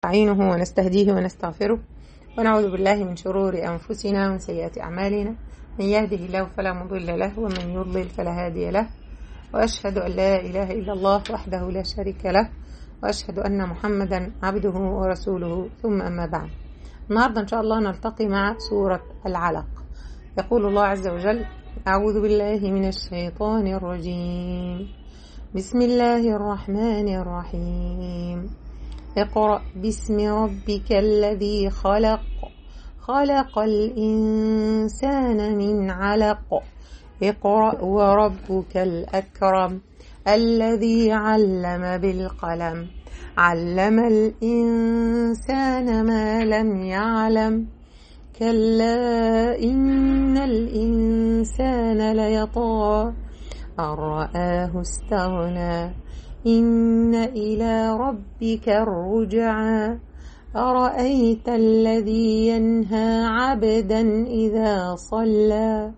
نستعينه ونستهديه ونستغفره ونعوذ بالله من شرور أنفسنا ومن سيئات أعمالنا من يهده الله فلا مضل له ومن يضلل فلا هادي له وأشهد أن لا إله إلا الله وحده لا شريك له وأشهد أن محمدا عبده ورسوله ثم أما بعد النهاردة إن شاء الله نلتقي مع سورة العلق يقول الله عز وجل أعوذ بالله من الشيطان الرجيم بسم الله الرحمن الرحيم اقرأ باسم ربك الذي خلق خلق الإنسان من علق اقرأ وربك الأكرم الذي علم بالقلم علم الإنسان ما لم يعلم كلا إن الإنسان ليطغى أن رآه استغنى إن إلى ربك الرجعى أرأيت الذي ينهى عبدا إذا صلى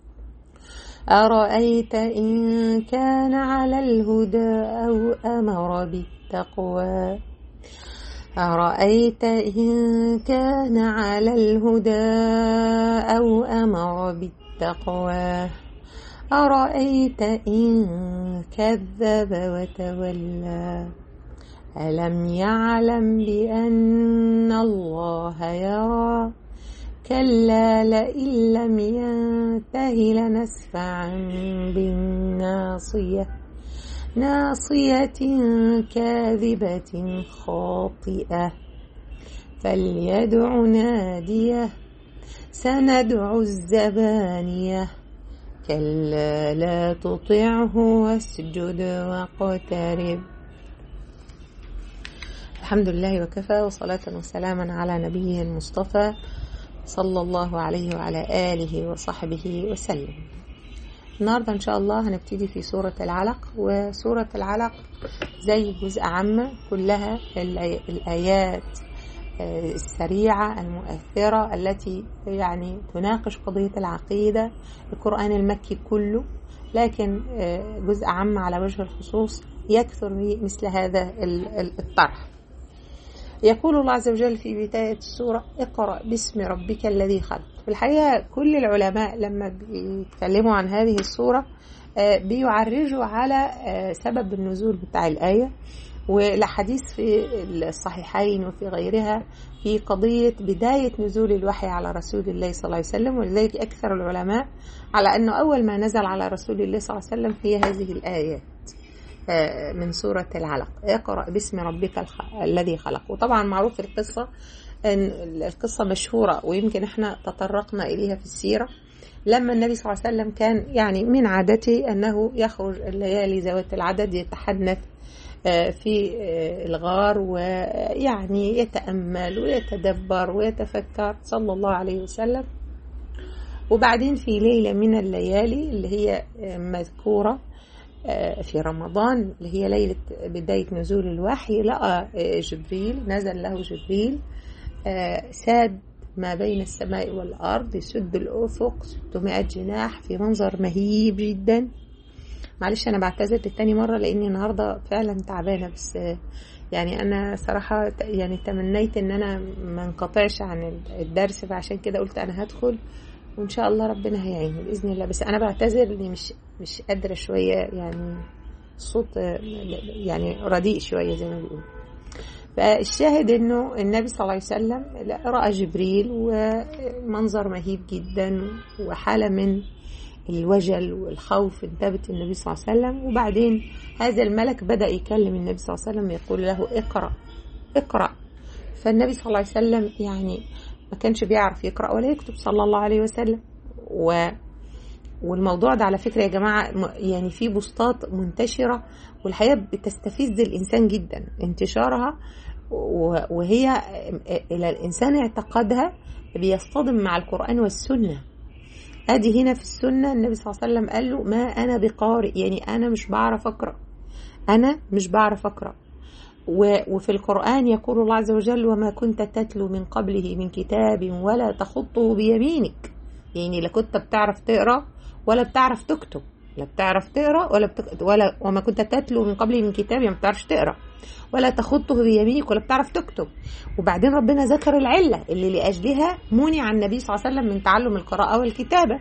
أرأيت إن كان على الهدى أو أمر بالتقوى أرأيت إن كان على الهدى أو أمر بالتقوى أرأيت إن كذب وتولى ألم يعلم بأن الله يرى كلا لئن لم ينته لنسفعا بالناصية ناصية كاذبة خاطئة فليدع ناديه سندع الزبانيه كلا لا تطعه واسجد واقترب الحمد لله وكفى وصلاة وسلاما على نبيه المصطفى صلى الله عليه وعلى آله وصحبه وسلم النهاردة إن شاء الله هنبتدي في سورة العلق وسورة العلق زي جزء عامة كلها الآيات السريعة المؤثرة التي يعني تناقش قضية العقيدة القرآن المكي كله لكن جزء عام على وجه الخصوص يكثر مثل هذا الطرح يقول الله عز وجل في بداية السورة اقرأ باسم ربك الذي خلق في الحقيقة كل العلماء لما بيتكلموا عن هذه السورة بيعرجوا على سبب النزول بتاع الآية والحديث في الصحيحين وفي غيرها في قضية بداية نزول الوحي على رسول الله صلى الله عليه وسلم ولذلك أكثر العلماء على أنه أول ما نزل على رسول الله صلى الله عليه وسلم هي هذه الآيات من سورة العلق اقرأ باسم ربك الذي خلق وطبعا معروف القصة أن القصة مشهورة ويمكن احنا تطرقنا إليها في السيرة لما النبي صلى الله عليه وسلم كان يعني من عادته أنه يخرج الليالي ذوات العدد يتحدث في الغار ويعني يتأمل ويتدبر ويتفكر صلى الله عليه وسلم وبعدين في ليلة من الليالي اللي هي مذكورة في رمضان اللي هي ليلة بداية نزول الوحي لقى جبريل نزل له جبريل ساد ما بين السماء والأرض يسد الأفق 600 جناح في منظر مهيب جدا معلش انا بعتذر لتاني مره لاني النهارده فعلا تعبانه بس يعني انا صراحه يعني تمنيت ان انا ما انقطعش عن الدرس فعشان كده قلت انا هدخل وان شاء الله ربنا هيعيني باذن الله بس انا بعتذر اني مش مش قادره شويه يعني الصوت يعني رديء شويه زي ما بيقولوا فالشاهد انه النبي صلى الله عليه وسلم راى جبريل ومنظر مهيب جدا وحاله من الوجل والخوف انتابت النبي صلى الله عليه وسلم وبعدين هذا الملك بدأ يكلم النبي صلى الله عليه وسلم يقول له اقرأ اقرأ فالنبي صلى الله عليه وسلم يعني ما كانش بيعرف يقرأ ولا يكتب صلى الله عليه وسلم و والموضوع ده على فكرة يا جماعة يعني في بوستات منتشرة والحقيقة بتستفز الإنسان جدا انتشارها وهي إلى الإنسان اعتقادها بيصطدم مع القرآن والسنة ادي هنا في السنة النبي صلى الله عليه وسلم قال له ما انا بقارئ يعني انا مش بعرف اقرأ انا مش بعرف اقرأ وفي القرآن يقول الله عز وجل وما كنت تتلو من قبله من كتاب ولا تخطه بيمينك يعني لا كنت بتعرف تقرأ ولا بتعرف تكتب لا بتعرف تقرا ولا بتك... ولا وما كنت تتلو من قبل من كتاب يعني ما بتعرفش تقرا ولا تخطه بيمينك ولا بتعرف تكتب وبعدين ربنا ذكر العله اللي لاجلها منع النبي صلى الله عليه وسلم من تعلم القراءه والكتابه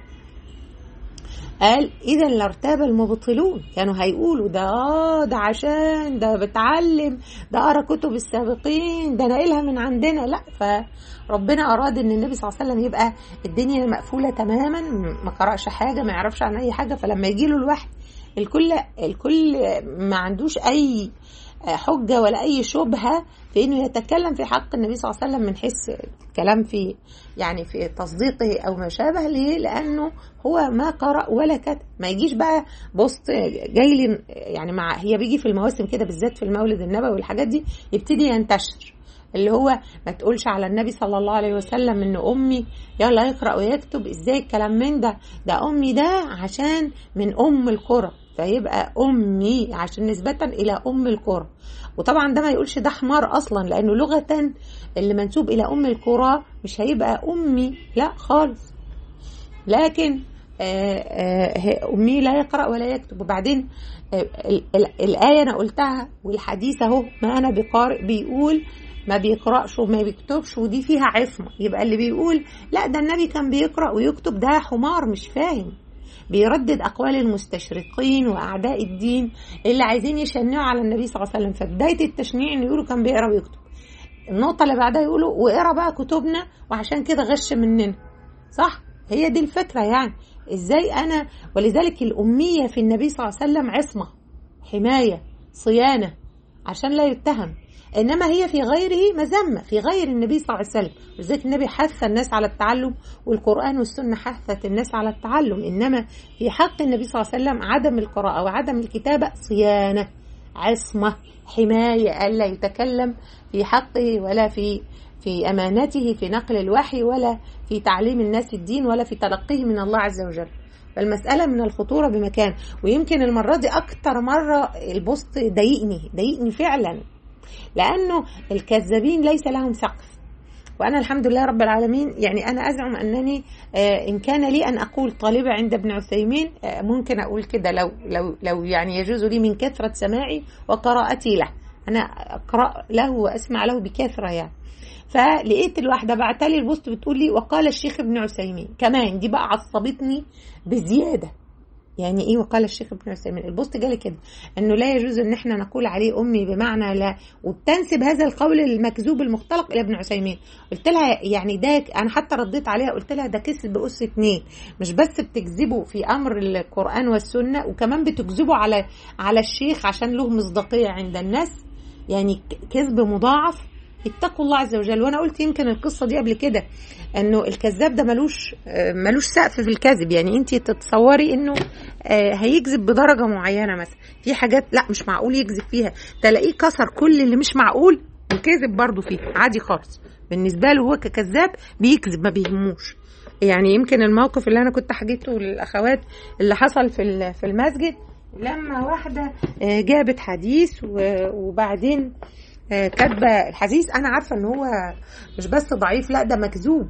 قال اذا لارتاب المبطلون كانوا هيقولوا ده اه ده عشان ده بتعلم ده قرا كتب السابقين ده ناقلها من عندنا لا فربنا اراد ان النبي صلى الله عليه وسلم يبقى الدنيا مقفوله تماما ما قراش حاجه ما يعرفش عن اي حاجه فلما يجي له الوحي الكل الكل ما عندوش اي حجة ولا أي شبهة في إنه يتكلم في حق النبي صلى الله عليه وسلم من حيث الكلام في يعني في تصديقه أو ما شابه ليه؟ لأنه هو ما قرأ ولا كتب ما يجيش بقى بوست جاي لي يعني مع هي بيجي في المواسم كده بالذات في المولد النبوي والحاجات دي يبتدي ينتشر اللي هو ما تقولش على النبي صلى الله عليه وسلم ان امي يلا يقرا ويكتب ازاي الكلام من ده ده امي ده عشان من ام القرى فيبقى امي عشان نسبة الى ام القرى وطبعا ده ما يقولش ده حمار اصلا لانه لغة اللي منسوب الى ام القرى مش هيبقى امي لا خالص لكن آآ آآ امي لا يقرا ولا يكتب وبعدين الايه انا قلتها والحديث اهو ما انا بقارئ بيقول ما بيقرأش وما بيكتبش ودي فيها عصمة يبقى اللي بيقول لا ده النبي كان بيقرأ ويكتب ده حمار مش فاهم بيردد أقوال المستشرقين وأعداء الدين اللي عايزين يشنعوا على النبي صلى الله عليه وسلم فبداية التشنيع إنه يقولوا كان بيقرأ ويكتب النقطة اللي بعدها يقولوا واقرا بقى كتبنا وعشان كده غش مننا صح هي دي الفكرة يعني ازاي أنا ولذلك الأمية في النبي صلى الله عليه وسلم عصمة حماية صيانة عشان لا يتهم انما هي في غيره مذمه في غير النبي صلى الله عليه وسلم ولذلك النبي حث الناس على التعلم والقران والسنه حثت الناس على التعلم انما في حق النبي صلى الله عليه وسلم عدم القراءه وعدم الكتابه صيانه عصمه حمايه الا يتكلم في حقه ولا في في امانته في نقل الوحي ولا في تعليم الناس الدين ولا في تلقيه من الله عز وجل فالمسألة من الخطورة بمكان ويمكن المرة دي أكتر مرة البوست ضايقني ضايقني فعلا لأنه الكذابين ليس لهم سقف وأنا الحمد لله رب العالمين يعني أنا أزعم أنني إن كان لي أن أقول طالبة عند ابن عثيمين ممكن أقول كده لو لو لو يعني يجوز لي من كثرة سماعي وقراءتي له أنا أقرأ له وأسمع له بكثرة يعني فلقيت الواحده بعتلي البوست بتقول لي وقال الشيخ ابن عثيمين كمان دي بقى عصبتني بزياده يعني ايه وقال الشيخ ابن عثيمين البوست جالي كده انه لا يجوز ان احنا نقول عليه امي بمعنى لا وبتنسب هذا القول المكذوب المختلق الى ابن عثيمين قلت لها يعني ده انا حتى رديت عليها قلت لها ده كذب اس اتنين مش بس بتكذبوا في امر القران والسنه وكمان بتكذبوا على على الشيخ عشان له مصداقيه عند الناس يعني كذب مضاعف اتقوا الله عز وجل وانا قلت يمكن القصه دي قبل كده انه الكذاب ده ملوش ملوش سقف في الكذب يعني انت تتصوري انه هيكذب بدرجه معينه مثلا في حاجات لا مش معقول يكذب فيها تلاقيه كسر كل اللي مش معقول وكذب برضه فيه عادي خالص بالنسبه له هو ككذاب بيكذب ما بيهموش يعني يمكن الموقف اللي انا كنت حكيته للاخوات اللي حصل في في المسجد لما واحده جابت حديث وبعدين كاتبه الحديث انا عارفه ان هو مش بس ضعيف لا ده مكذوب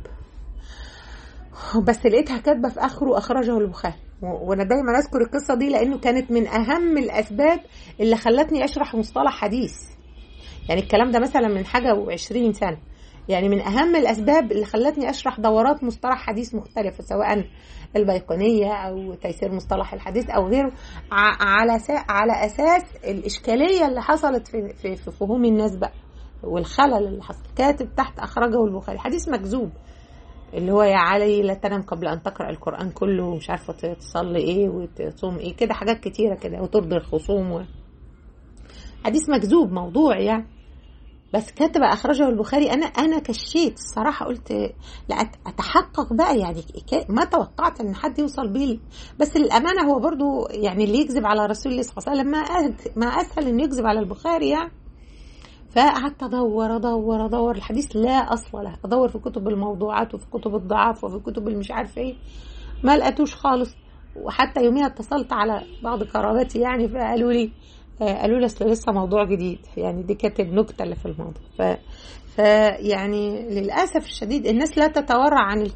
بس لقيتها كاتبه في اخره اخرجه البخاري وانا دايما اذكر القصه دي لانه كانت من اهم الاسباب اللي خلتني اشرح مصطلح حديث يعني الكلام ده مثلا من حاجه و20 سنه يعني من اهم الاسباب اللي خلتني اشرح دورات مصطلح حديث مختلفه سواء البيقونيه او تيسير مصطلح الحديث او غيره على على اساس الاشكاليه اللي حصلت في في, في فهوم الناس بقى والخلل اللي حصل كاتب تحت اخرجه البخاري حديث مكذوب اللي هو يا علي لا تنام قبل ان تقرا القران كله ومش عارفه تصلي ايه وتصوم ايه كده حاجات كتيره كده وترضي الخصوم و... حديث مكذوب موضوع يعني بس كاتب اخرجه البخاري انا انا كشيت الصراحه قلت لا اتحقق بقى يعني ما توقعت ان حد يوصل بيه بس للامانه هو برضو يعني اللي يكذب على رسول الله صلى الله عليه وسلم ما ما اسهل انه يكذب على البخاري يعني فقعدت ادور ادور ادور الحديث لا اصل له ادور في كتب الموضوعات وفي كتب الضعاف وفي كتب المش عارف ايه ما لقيتوش خالص وحتى يوميها اتصلت على بعض قراباتي يعني فقالوا لي قالوا لي اصل لسه موضوع جديد يعني دي كانت النكته اللي في الموضوع ف فيعني للاسف الشديد الناس لا تتورع عن الكذب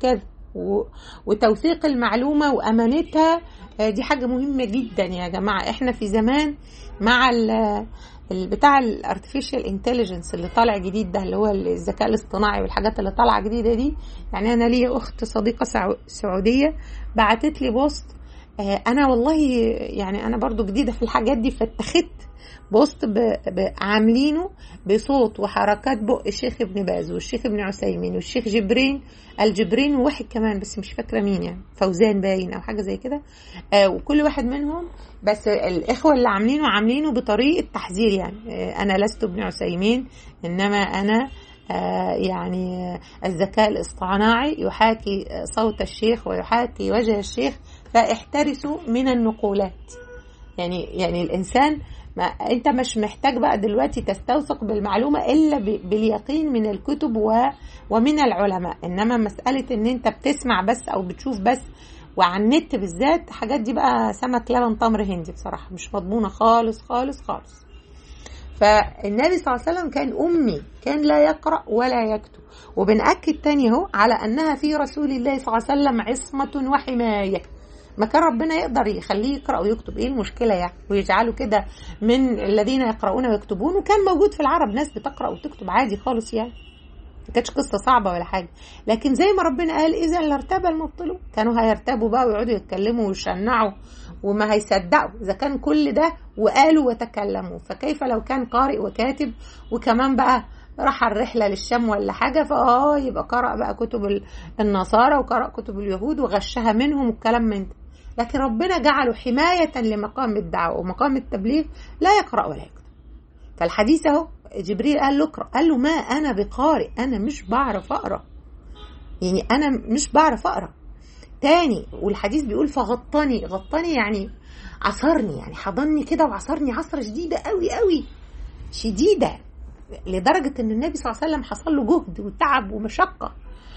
و... وتوثيق المعلومة وأمانتها دي حاجة مهمة جدا يا جماعة احنا في زمان مع ال بتاع الارتفيشال انتليجنس اللي طالع جديد ده اللي هو الذكاء الاصطناعي والحاجات اللي طالعه جديده دي يعني انا ليا اخت صديقه سعوديه بعتت لي بوست انا والله يعني انا برضو جديده في الحاجات دي فاتخذت بوست عاملينه بصوت وحركات بق الشيخ ابن باز والشيخ ابن عثيمين والشيخ جبرين الجبرين وواحد كمان بس مش فاكره مين يعني فوزان باين او حاجه زي كده آه وكل واحد منهم بس الاخوه اللي عاملينه عاملينه بطريقه تحذير يعني آه انا لست ابن عثيمين انما انا آه يعني الذكاء الاصطناعي يحاكي صوت الشيخ ويحاكي وجه الشيخ فاحترسوا من النقولات يعني يعني الانسان ما انت مش محتاج بقى دلوقتي تستوثق بالمعلومه الا باليقين من الكتب و ومن العلماء انما مساله ان انت بتسمع بس او بتشوف بس وعلى النت بالذات حاجات دي بقى سمك لبن تمر هندي بصراحه مش مضمونه خالص خالص خالص فالنبي صلى الله عليه وسلم كان أمي كان لا يقرأ ولا يكتب وبنأكد تاني اهو على أنها في رسول الله صلى الله عليه وسلم عصمة وحماية ما كان ربنا يقدر يخليه يقرا ويكتب ايه المشكله يعني ويجعله كده من الذين يقرؤون ويكتبون وكان موجود في العرب ناس بتقرا وتكتب عادي خالص يعني ما كانتش قصه صعبه ولا حاجه لكن زي ما ربنا قال اذا لارتاب المبطلون كانوا هيرتابوا بقى ويقعدوا يتكلموا ويشنعوا وما هيصدقوا اذا كان كل ده وقالوا وتكلموا فكيف لو كان قارئ وكاتب وكمان بقى راح الرحله للشام ولا حاجه فاه يبقى قرأ بقى كتب النصارى وقرأ كتب اليهود وغشها منهم والكلام من ده لكن ربنا جعله حماية لمقام الدعوة ومقام التبليغ لا يقرأ ولا يكتب فالحديث اهو جبريل قال له اقرأ قال له ما أنا بقارئ أنا مش بعرف أقرأ يعني أنا مش بعرف أقرأ تاني والحديث بيقول فغطني غطني يعني عصرني يعني حضني كده وعصرني عصرة شديدة قوي قوي شديدة لدرجة ان النبي صلى الله عليه وسلم حصل له جهد وتعب ومشقة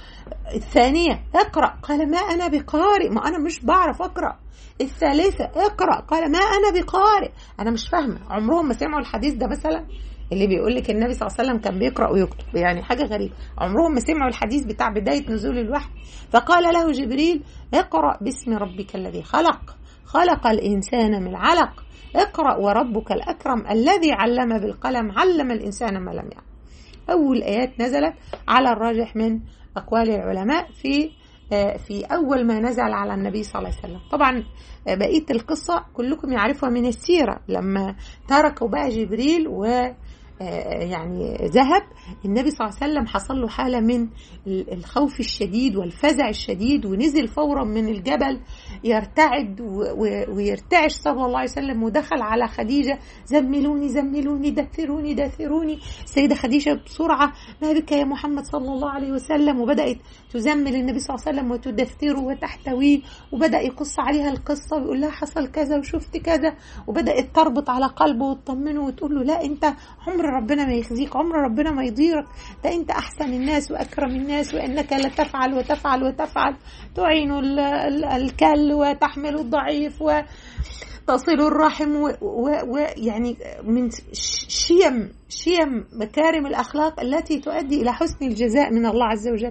الثانية اقرأ قال ما أنا بقارئ ما أنا مش بعرف أقرأ الثالثة اقرأ قال ما أنا بقارئ أنا مش فاهمة عمرهم ما سمعوا الحديث ده مثلا اللي بيقول لك النبي صلى الله عليه وسلم كان بيقرأ ويكتب يعني حاجة غريبة عمرهم ما سمعوا الحديث بتاع بداية نزول الوحي فقال له جبريل اقرأ باسم ربك الذي خلق خلق الإنسان من علق اقرأ وربك الأكرم الذي علم بالقلم علم الإنسان ما لم يعلم أول آيات نزلت على الراجح من أقوال العلماء في في أول ما نزل على النبي صلى الله عليه وسلم طبعا بقية القصة كلكم يعرفها من السيرة لما تركوا بقى جبريل و يعني ذهب النبي صلى الله عليه وسلم حصل له حاله من الخوف الشديد والفزع الشديد ونزل فورا من الجبل يرتعد ويرتعش صلى الله عليه وسلم ودخل على خديجه زملوني زملوني دثروني دثروني السيده خديجه بسرعه ما بك يا محمد صلى الله عليه وسلم وبدات تزمل النبي صلى الله عليه وسلم وتدثره وتحتويه وبدا يقص عليها القصه ويقول لها حصل كذا وشفت كذا وبدات تربط على قلبه وتطمنه وتقول له لا انت عمر ربنا ما يخزيك عمر ربنا ما يضيرك ده انت احسن الناس واكرم الناس وانك لا تفعل وتفعل وتفعل تعين الكل وتحمل الضعيف وتصل الرحم ويعني من شيم شيم مكارم الاخلاق التي تؤدي الى حسن الجزاء من الله عز وجل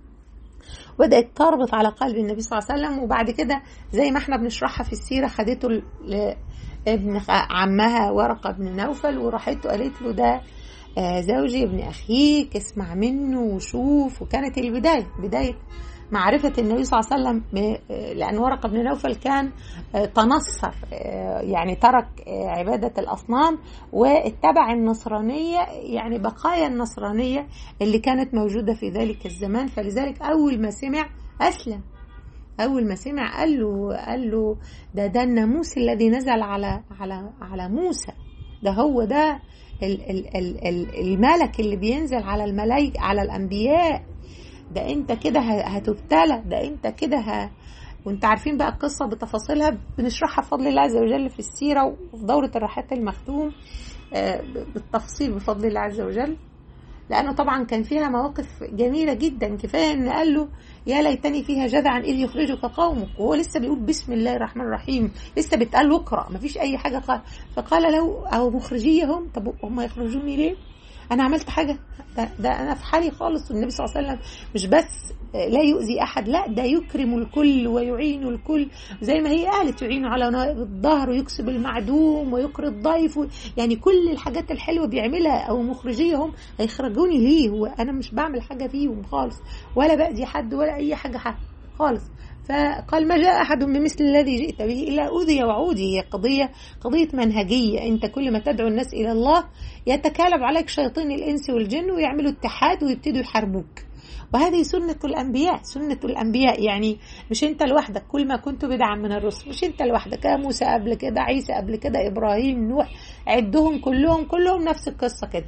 بدأت تربط على قلب النبي صلى الله عليه وسلم وبعد كده زي ما احنا بنشرحها في السيرة خدته ابن عمها ورقة بن نوفل وراحت قالت له ده زوجي ابن أخيك اسمع منه وشوف وكانت البداية بداية معرفة النبي صلى الله عليه وسلم لأن ورقة بن نوفل كان تنصر يعني ترك عبادة الأصنام واتبع النصرانية يعني بقايا النصرانية اللي كانت موجودة في ذلك الزمان فلذلك أول ما سمع أسلم اول ما سمع قال له قال له ده ده الناموس الذي نزل على على على موسى ده هو ده ال ال ال ال الملك اللي بينزل على الملائكه على الانبياء ده انت كده هتبتلى ده انت كده ه... وانت عارفين بقى القصه بتفاصيلها بنشرحها بفضل الله عز وجل في السيره وفي دوره الرحلات المختوم بالتفصيل بفضل الله عز وجل لانه طبعا كان فيها مواقف جميله جدا كفايه ان قال له يا ليتني فيها جدعا اذ يخرجك قومك وهو لسه بيقول بسم الله الرحمن الرحيم لسه بيتقال له اقرا مفيش اي حاجه قال فقال له او مخرجيهم طب هم يخرجوني ليه انا عملت حاجه ده, ده انا في حالي خالص والنبي صلى الله عليه وسلم مش بس لا يؤذي احد لا ده يكرم الكل ويعين الكل زي ما هي قالت يعين على نائب الظهر ويكسب المعدوم ويقري الضيف يعني كل الحاجات الحلوه بيعملها او مخرجيهم هيخرجوني ليه وانا مش بعمل حاجه فيهم خالص ولا باذي حد ولا اي حاجه حد خالص فقال ما جاء أحد بمثل الذي جئت به إلا أوذي وعودي هي قضية قضية منهجية أنت كل ما تدعو الناس إلى الله يتكالب عليك شياطين الإنس والجن ويعملوا اتحاد ويبتدوا يحاربوك وهذه سنة الأنبياء سنة الأنبياء يعني مش أنت لوحدك كل ما كنت بدعا من الرسل مش أنت لوحدك موسى قبل كده عيسى قبل كده إبراهيم نوح عدهم كلهم كلهم نفس القصة كده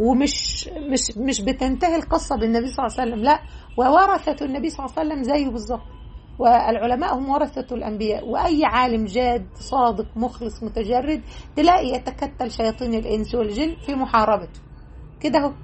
ومش مش مش بتنتهي القصة بالنبي صلى الله عليه وسلم لا وورثة النبي صلى الله عليه وسلم زيه بالظبط والعلماء هم ورثة الأنبياء وأي عالم جاد صادق مخلص متجرد تلاقي يتكتل شياطين الإنس والجن في محاربته كده اهو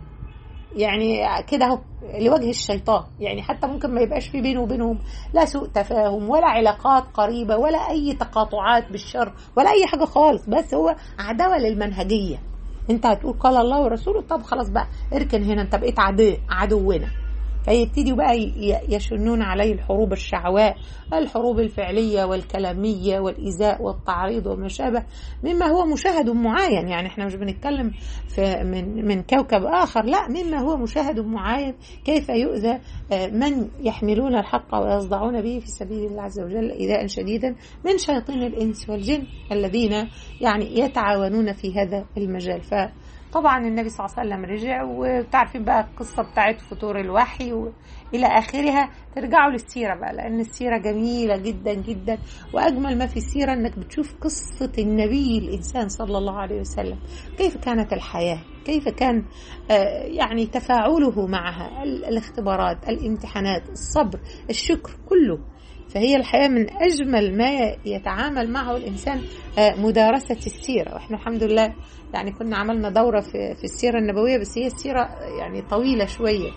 يعني كده اهو لوجه الشيطان يعني حتى ممكن ما يبقاش في بينه وبينهم لا سوء تفاهم ولا علاقات قريبة ولا أي تقاطعات بالشر ولا أي حاجة خالص بس هو عداوة للمنهجية انت هتقول قال الله ورسوله طب خلاص بقى اركن هنا انت بقيت عدو عدونا فيبتدوا بقى يشنون عليه الحروب الشعواء الحروب الفعلية والكلامية والإيذاء والتعريض وما شابه مما هو مشاهد معاين يعني احنا مش بنتكلم في من من كوكب آخر لا مما هو مشاهد معاين كيف يؤذى من يحملون الحق ويصدعون به في سبيل الله عز وجل إيذاء شديدا من شياطين الإنس والجن الذين يعني يتعاونون في هذا المجال ف طبعا النبي صلى الله عليه وسلم رجع وتعرفين بقى القصة بتاعت فتور الوحي وإلى آخرها ترجعوا للسيرة بقى لأن السيرة جميلة جدا جدا وأجمل ما في السيرة أنك بتشوف قصة النبي الإنسان صلى الله عليه وسلم كيف كانت الحياة كيف كان يعني تفاعله معها الاختبارات الامتحانات الصبر الشكر كله فهي الحياة من أجمل ما يتعامل معه الإنسان مدارسة السيرة وإحنا الحمد لله يعني كنا عملنا دورة في, في السيرة النبوية بس هي السيرة يعني طويلة شوية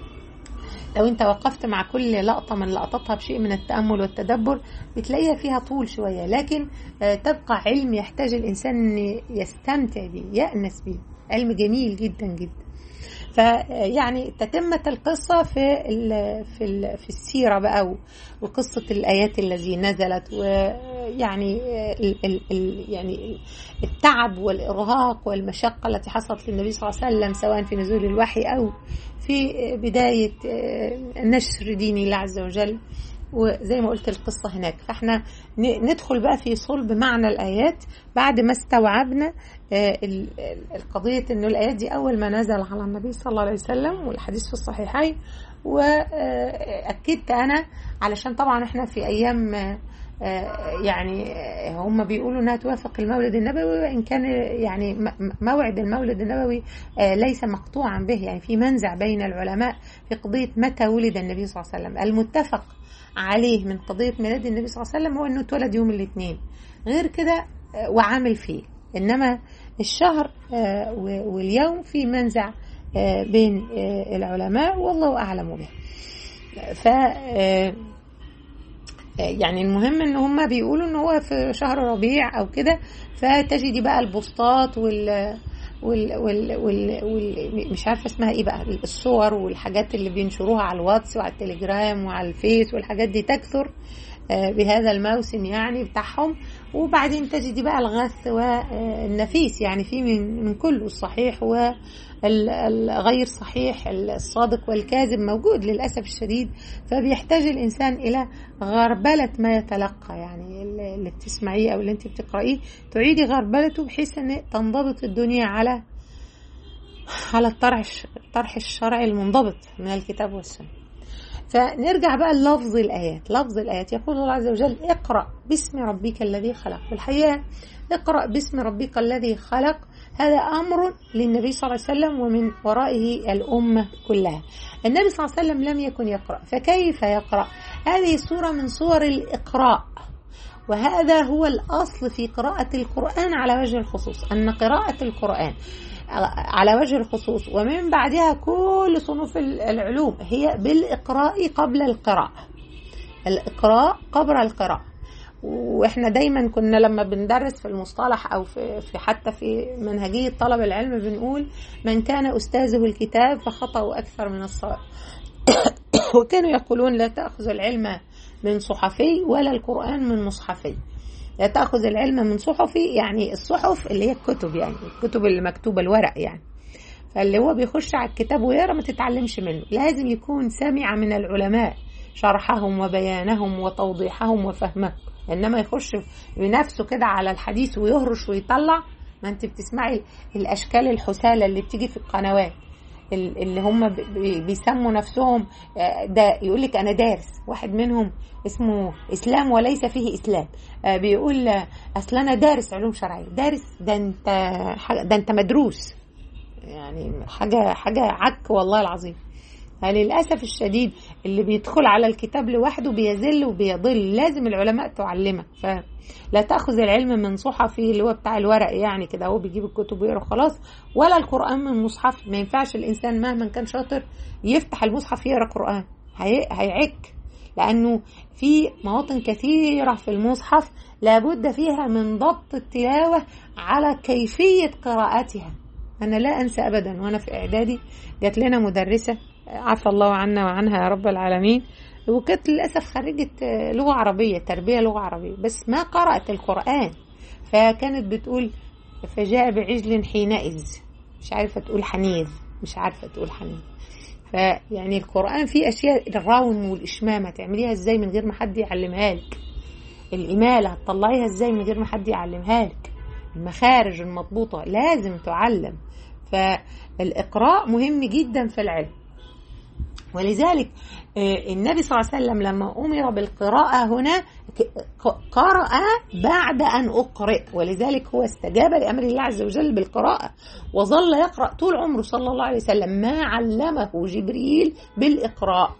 لو انت وقفت مع كل لقطة من لقطاتها بشيء من التأمل والتدبر بتلاقيها فيها طول شوية لكن تبقى علم يحتاج الإنسان أن يستمتع به يأنس به علم جميل جدا جدا فيعني تتمة القصة في ال في ال في السيرة بقى وقصة الآيات التي نزلت ويعني ال ال ال يعني التعب والإرهاق والمشقة التي حصلت للنبي صلى الله عليه وسلم سواء في نزول الوحي أو في بداية نشر دين الله عز وجل وزي ما قلت القصة هناك فاحنا ندخل بقى في صلب معنى الآيات بعد ما استوعبنا القضية انه الآيات دي أول ما نزل على النبي صلى الله عليه وسلم والحديث في الصحيحين وأكدت أنا علشان طبعا احنا في أيام يعني هم بيقولوا انها توافق المولد النبوي وان كان يعني موعد المولد النبوي ليس مقطوعا به يعني في منزع بين العلماء في قضيه متى ولد النبي صلى الله عليه وسلم المتفق عليه من قضيه ميلاد النبي صلى الله عليه وسلم هو انه اتولد يوم الاثنين غير كده وعامل فيه انما الشهر واليوم في منزع بين العلماء والله اعلم به ف يعني المهم ان هم بيقولوا ان هو في شهر ربيع او كده فتجدي بقى البوستات وال وال وال وال, وال مش عارفه اسمها ايه بقى الصور والحاجات اللي بينشروها على الواتس وعلى التليجرام وعلى الفيس والحاجات دي تكثر بهذا الموسم يعني بتاعهم وبعدين تجدي بقى الغث والنفيس يعني في من من كله الصحيح والغير صحيح الصادق والكاذب موجود للاسف الشديد فبيحتاج الانسان الى غربله ما يتلقى يعني اللي بتسمعيه او اللي انت بتقرايه تعيدي غربلته بحيث ان تنضبط الدنيا على على الطرح الطرح الشرعي المنضبط من الكتاب والسنه فنرجع بقى للفظ الآيات لفظ الآيات يقول الله عز وجل اقرأ باسم ربك الذي خلق والحقيقة اقرأ باسم ربك الذي خلق هذا أمر للنبي صلى الله عليه وسلم ومن ورائه الأمة كلها النبي صلى الله عليه وسلم لم يكن يقرأ فكيف يقرأ هذه صورة من صور الإقراء وهذا هو الأصل في قراءة القرآن على وجه الخصوص أن قراءة القرآن على وجه الخصوص ومن بعدها كل صنوف العلوم هي بالإقراء قبل القراءة الإقراء قبل القراءة واحنا دايما كنا لما بندرس في المصطلح او في, في حتى في منهجيه طلب العلم بنقول من كان استاذه الكتاب فخطأه اكثر من الصواب وكانوا يقولون لا تاخذ العلم من صحفي ولا القران من مصحفي لا تاخذ العلم من صحفي يعني الصحف اللي هي الكتب يعني الكتب اللي مكتوبه الورق يعني فاللي هو بيخش على الكتاب ويقرا ما تتعلمش منه لازم يكون سمع من العلماء شرحهم وبيانهم وتوضيحهم وفهمهم انما يخش بنفسه كده على الحديث ويهرش ويطلع ما انت بتسمعي الاشكال الحساله اللي بتيجي في القنوات اللي هم بيسموا نفسهم ده يقول لك انا دارس واحد منهم اسمه اسلام وليس فيه اسلام بيقول اصل انا دارس علوم شرعيه دارس ده انت ده انت مدروس يعني حاجه حاجه عك والله العظيم للأسف الشديد اللي بيدخل على الكتاب لوحده بيذل وبيضل لازم العلماء تعلمك فلا تأخذ العلم من صحفي اللي هو بتاع الورق يعني كده هو بيجيب الكتب ويقرا خلاص ولا القرآن من مصحف ما ينفعش الإنسان مهما كان شاطر يفتح المصحف يقرا قرآن هي... هيعك لأنه في مواطن كثيرة في المصحف لابد فيها من ضبط التلاوة على كيفية قراءتها أنا لا أنسى أبدا وأنا في إعدادي جات لنا مدرسة عفى الله عنا وعنها يا رب العالمين وكانت للأسف خريجة لغة عربية تربية لغة عربية بس ما قرأت القرآن فكانت بتقول فجاء بعجل حينئذ مش عارفة تقول حنيذ مش عارفة تقول حنيذ فيعني القرآن فيه أشياء الراوم والإشمامة تعمليها إزاي من غير ما حد يعلمها لك الإمالة هتطلعيها إزاي من غير ما حد يعلمها لك المخارج المضبوطة لازم تعلم فالإقراء مهم جدا في العلم ولذلك النبي صلى الله عليه وسلم لما أمر بالقراءة هنا قرأ بعد أن أقرئ ولذلك هو استجاب لأمر الله عز وجل بالقراءة وظل يقرأ طول عمره صلى الله عليه وسلم ما علمه جبريل بالإقراء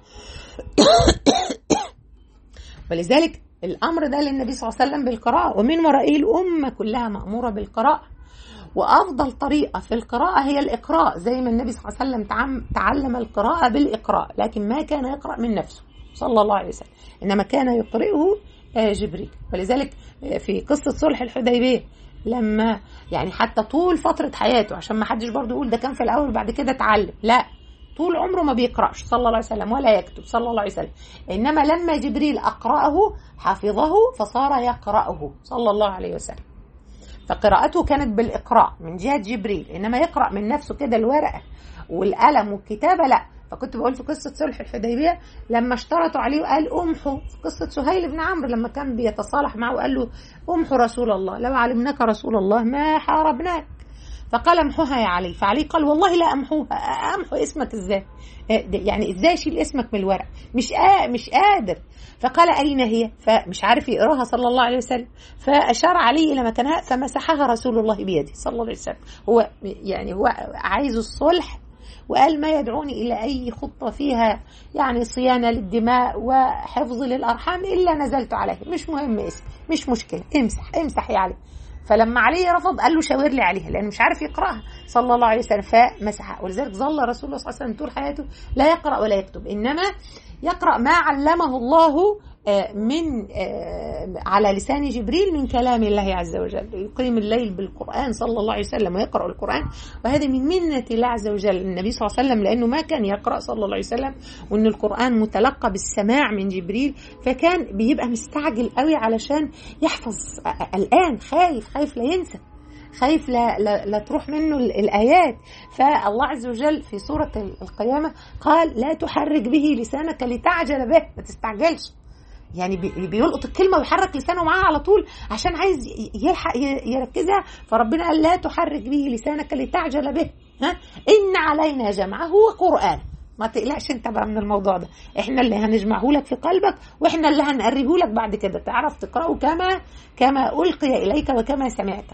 ولذلك الأمر ده للنبي صلى الله عليه وسلم بالقراءة ومن ورائه الأمة كلها مأمورة بالقراءة وافضل طريقه في القراءه هي الاقراء زي ما النبي صلى الله عليه وسلم تعلم القراءه بالاقراء لكن ما كان يقرا من نفسه صلى الله عليه وسلم انما كان يقرئه جبريل ولذلك في قصه صلح الحديبيه لما يعني حتى طول فتره حياته عشان ما حدش برضه يقول ده كان في الاول بعد كده اتعلم لا طول عمره ما بيقرأش صلى الله عليه وسلم ولا يكتب صلى الله عليه وسلم إنما لما جبريل أقرأه حفظه فصار يقرأه صلى الله عليه وسلم فقراءته كانت بالإقراء من جهة جبريل إنما يقرأ من نفسه كده الورقة والقلم والكتابة لا فكنت بقول في قصة صلح الحديبية لما اشترطوا عليه وقال أمحوا في قصة سهيل بن عمرو لما كان بيتصالح معه وقال له أمحوا رسول الله لو علمناك رسول الله ما حاربناك فقال امحوها يا علي فعلي قال والله لا امحوها امحو اسمك ازاي يعني ازاي اشيل اسمك من الورق مش آه مش قادر فقال اين هي فمش عارف يقراها صلى الله عليه وسلم فاشار علي الى مكانها فمسحها رسول الله بيده صلى الله عليه وسلم هو يعني هو عايز الصلح وقال ما يدعوني إلى أي خطة فيها يعني صيانة للدماء وحفظ للأرحام إلا نزلت عليه مش مهم اسم مش مشكلة امسح امسح يا علي فلما علي رفض قال له شاور لي عليها لانه مش عارف يقراها صلى الله عليه وسلم فمسحها ولذلك ظل رسول الله صلى الله عليه وسلم طول حياته لا يقرا ولا يكتب انما يقرا ما علمه الله من على لسان جبريل من كلام الله عز وجل يقيم الليل بالقرآن صلى الله عليه وسلم ويقرأ القرآن وهذه من منة الله عز وجل النبي صلى الله عليه وسلم لأنه ما كان يقرأ صلى الله عليه وسلم وأن القرآن متلقى بالسماع من جبريل فكان بيبقى مستعجل قوي علشان يحفظ الآن خايف خايف لا ينسى خايف لا, لا, لا تروح منه الآيات فالله عز وجل في سورة القيامة قال لا تحرك به لسانك لتعجل به ما تستعجلش يعني بيلقط الكلمه ويحرك لسانه معاها على طول عشان عايز يلحق يركزها فربنا قال لا تحرك به لسانك لتعجل به ها ان علينا جمعه وقران ما تقلقش انت بقى من الموضوع ده احنا اللي هنجمعه لك في قلبك واحنا اللي هنقريه لك بعد كده تعرف تقراه كما كما القي اليك وكما سمعت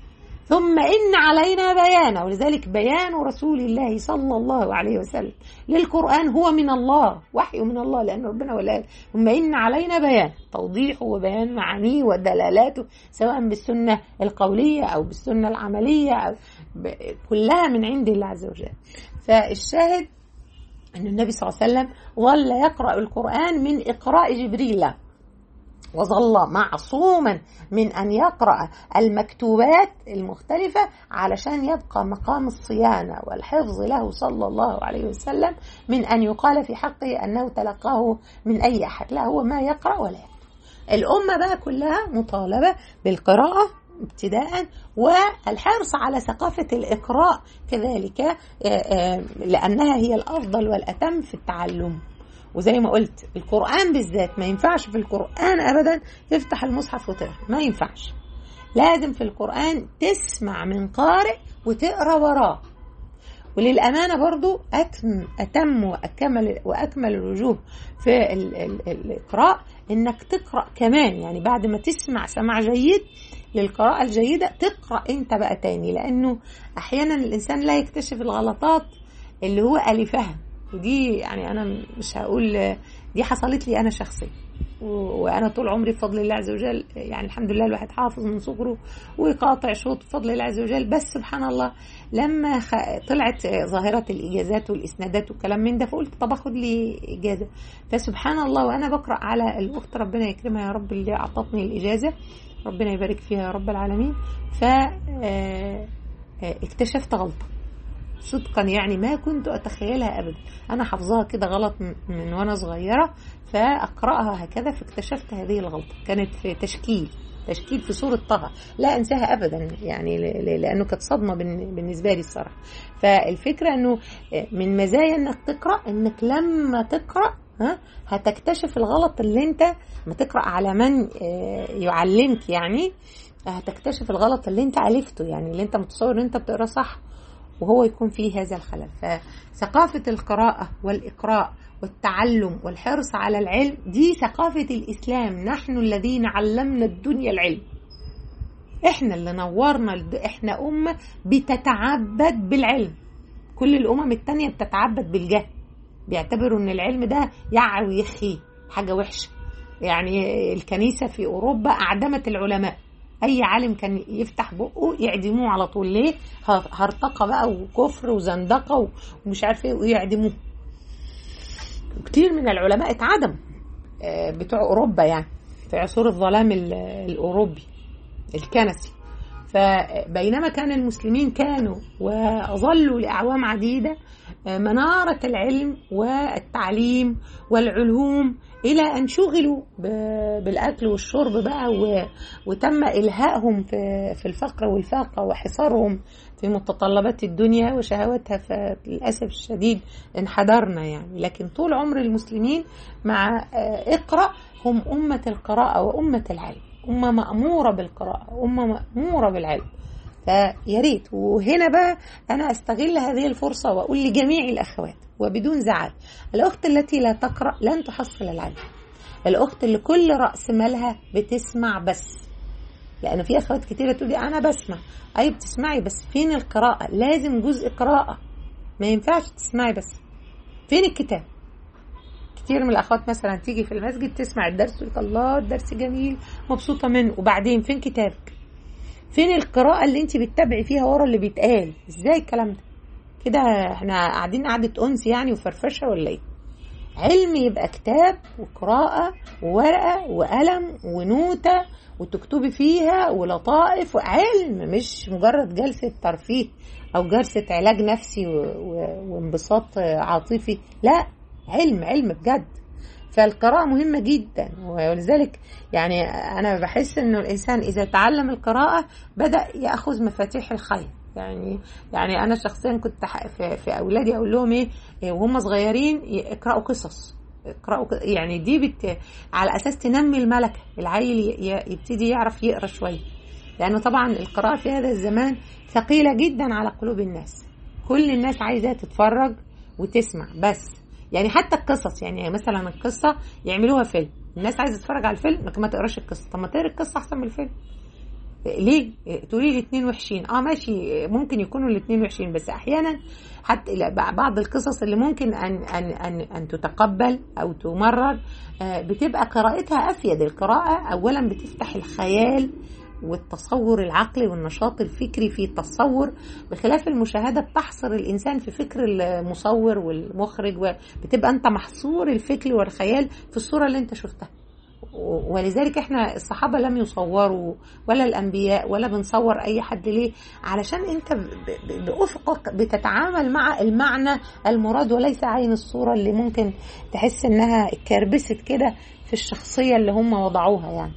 ثم إن علينا بيانه ولذلك بيان رسول الله صلى الله عليه وسلم للقرآن هو من الله وحي من الله لأن ربنا ولا ثم إن علينا بيان توضيحه وبيان معانيه ودلالاته سواء بالسنة القولية أو بالسنة العملية أو كلها من عند الله عز وجل فالشاهد أن النبي صلى الله عليه وسلم ظل يقرأ القرآن من إقراء جبريل له وظل معصوما من ان يقرا المكتوبات المختلفه علشان يبقى مقام الصيانه والحفظ له صلى الله عليه وسلم من ان يقال في حقه انه تلقاه من اي احد لا هو ما يقرا ولا يكتب الامه بقى كلها مطالبه بالقراءه ابتداء والحرص على ثقافة الإقراء كذلك لأنها هي الأفضل والأتم في التعلم وزي ما قلت القرآن بالذات ما ينفعش في القرآن أبدا تفتح المصحف وتقرأ ما ينفعش لازم في القرآن تسمع من قارئ وتقرأ وراه وللأمانة برضو أتم, أتم وأكمل, وأكمل الوجوه في ال ال الإقراء إنك تقرأ كمان يعني بعد ما تسمع سماع جيد للقراءة الجيدة تقرأ أنت بقى تاني لأنه أحيانا الإنسان لا يكتشف الغلطات اللي هو ألفها ودي يعني أنا مش هقول دي حصلت لي أنا شخصيا وانا طول عمري بفضل الله عز وجل يعني الحمد لله الواحد حافظ من صغره وقاطع شوط بفضل الله عز وجل بس سبحان الله لما طلعت ظاهره الاجازات والاسنادات والكلام من ده فقلت طب اخد لي اجازه فسبحان الله وانا بقرا على الاخت ربنا يكرمها يا رب اللي اعطتني الاجازه ربنا يبارك فيها يا رب العالمين ف اكتشفت غلطه صدقا يعني ما كنت اتخيلها ابدا انا حافظاها كده غلط من وانا صغيره فاقراها هكذا فاكتشفت هذه الغلطه كانت في تشكيل تشكيل في سورة طه لا انساها ابدا يعني لانه كانت صدمه بالنسبه لي الصراحه فالفكره انه من مزايا انك تقرا انك لما تقرا ها هتكتشف الغلط اللي انت ما تقرا على من يعلمك يعني هتكتشف الغلط اللي انت الفته يعني اللي انت متصور ان انت بتقرا صح وهو يكون فيه هذا الخلل فثقافة القراءة والإقراء والتعلم والحرص على العلم دي ثقافة الإسلام نحن الذين علمنا الدنيا العلم احنا اللي نورنا احنا أمة بتتعبد بالعلم كل الأمم التانية بتتعبد بالجهل بيعتبروا ان العلم ده يعوي يخي حاجة وحشة يعني الكنيسة في أوروبا أعدمت العلماء اي عالم كان يفتح بقه يعدموه على طول ليه هرطقه بقى وكفر وزندقه ومش عارف ايه ويعدموه كتير من العلماء اتعدموا بتوع اوروبا يعني في عصور الظلام الاوروبي الكنسي فبينما كان المسلمين كانوا وظلوا لاعوام عديده مناره العلم والتعليم والعلوم الى ان شغلوا بالاكل والشرب بقى وتم الهائهم في الفقر والفاقه وحصارهم في متطلبات الدنيا وشهواتها فللاسف الشديد انحدرنا يعني لكن طول عمر المسلمين مع اقرا هم امه القراءه وامه العلم امه ماموره بالقراءه امه ماموره بالعلم فيا ريت وهنا بقى انا استغل هذه الفرصه واقول لجميع الاخوات وبدون زعل الاخت التي لا تقرا لن تحصل العلم الاخت اللي كل راس مالها بتسمع بس لان في اخوات كتيره تقول لي انا بسمع اي بتسمعي بس فين القراءه لازم جزء قراءه ما ينفعش تسمعي بس فين الكتاب كتير من الاخوات مثلا تيجي في المسجد تسمع الدرس وتقول الله الدرس جميل مبسوطه منه وبعدين فين كتابك فين القراءة اللي انت بتتابعي فيها ورا اللي بيتقال ازاي الكلام ده كده احنا قاعدين قعدة انس يعني وفرفشة ولا ايه علم يبقى كتاب وقراءة وورقة وقلم ونوتة وتكتبي فيها ولطائف وعلم مش مجرد جلسة ترفيه أو جلسة علاج نفسي وانبساط عاطفي لا علم علم بجد فالقراءة مهمة جدا ولذلك يعني أنا بحس إنه الإنسان إذا تعلم القراءة بدأ يأخذ مفاتيح الخير يعني يعني أنا شخصيا كنت في, في أولادي أقول لهم إيه وهم صغيرين يقرأوا قصص اقرأوا يعني دي بت على أساس تنمي الملكة العيل يبتدي يعرف يقرأ شوية لأنه طبعا القراءة في هذا الزمان ثقيلة جدا على قلوب الناس كل الناس عايزة تتفرج وتسمع بس يعني حتى القصص يعني مثلا القصة يعملوها فيلم الناس عايزة تتفرج على الفيلم لكن ما تقراش القصة طب ما تقرا القصة أحسن من الفيلم ليه تقولي لي الاثنين وحشين اه ماشي ممكن يكونوا الاثنين وحشين بس احيانا حتى بعض القصص اللي ممكن ان ان ان, أن تتقبل او تمرر بتبقى قراءتها افيد القراءه اولا بتفتح الخيال والتصور العقلي والنشاط الفكري في التصور بخلاف المشاهده بتحصر الانسان في فكر المصور والمخرج وبتبقى انت محصور الفكر والخيال في الصوره اللي انت شفتها ولذلك احنا الصحابة لم يصوروا ولا الأنبياء ولا بنصور أي حد ليه علشان انت بأفقك بتتعامل مع المعنى المراد وليس عين الصورة اللي ممكن تحس انها كربست كده في الشخصية اللي هم وضعوها يعني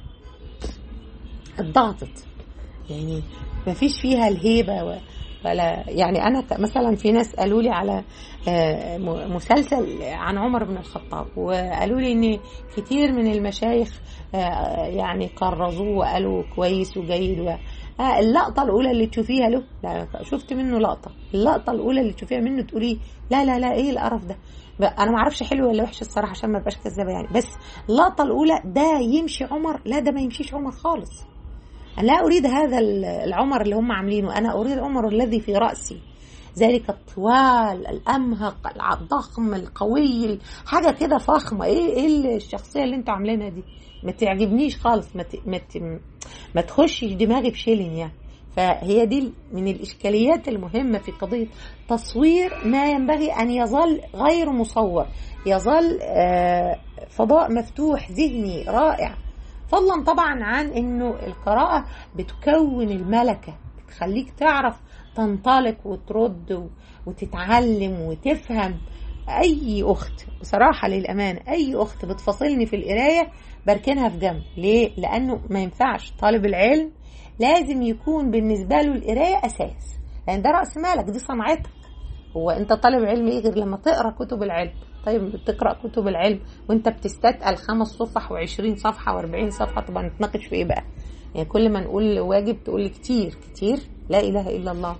اتضغطت يعني مفيش فيها الهيبة ولا يعني انا مثلا في ناس قالوا لي على مسلسل عن عمر بن الخطاب وقالوا لي ان كتير من المشايخ يعني قرضوه وقالوا كويس وجيد و اللقطة الأولى اللي تشوفيها له لا شفت منه لقطة اللقطة الأولى اللي تشوفيها منه تقولي لا لا لا إيه القرف ده أنا ما أعرفش حلو ولا وحش الصراحة عشان ما بقاش كذابة يعني بس اللقطة الأولى ده يمشي عمر لا ده ما يمشيش عمر خالص أنا لا أريد هذا العمر اللي هم عاملينه أنا أريد عمر الذي في رأسي ذلك الطوال الأمهق الضخم القوي حاجة كده فخمة إيه إيه الشخصية اللي أنتوا عاملينها دي ما تعجبنيش خالص ما ت... ما, ت... ما تخشش دماغي بشيلن يعني فهي دي من الإشكاليات المهمة في قضية تصوير ما ينبغي أن يظل غير مصور يظل فضاء مفتوح ذهني رائع فضلا طبعا عن انه القراءة بتكون الملكة بتخليك تعرف تنطلق وترد وتتعلم وتفهم اي اخت بصراحة للامانة اي اخت بتفاصلني في القراية بركنها في جنب ليه لانه ما ينفعش طالب العلم لازم يكون بالنسبة له القراية اساس لان ده راس مالك دي صنعتك هو انت طالب علم ايه غير لما تقرا كتب العلم طيب بتقرا كتب العلم وانت بتستثقل خمس صفح و20 صفحه و40 صفحه طبعا نتناقش في ايه بقى يعني كل ما نقول واجب تقول لي كتير كتير لا اله الا الله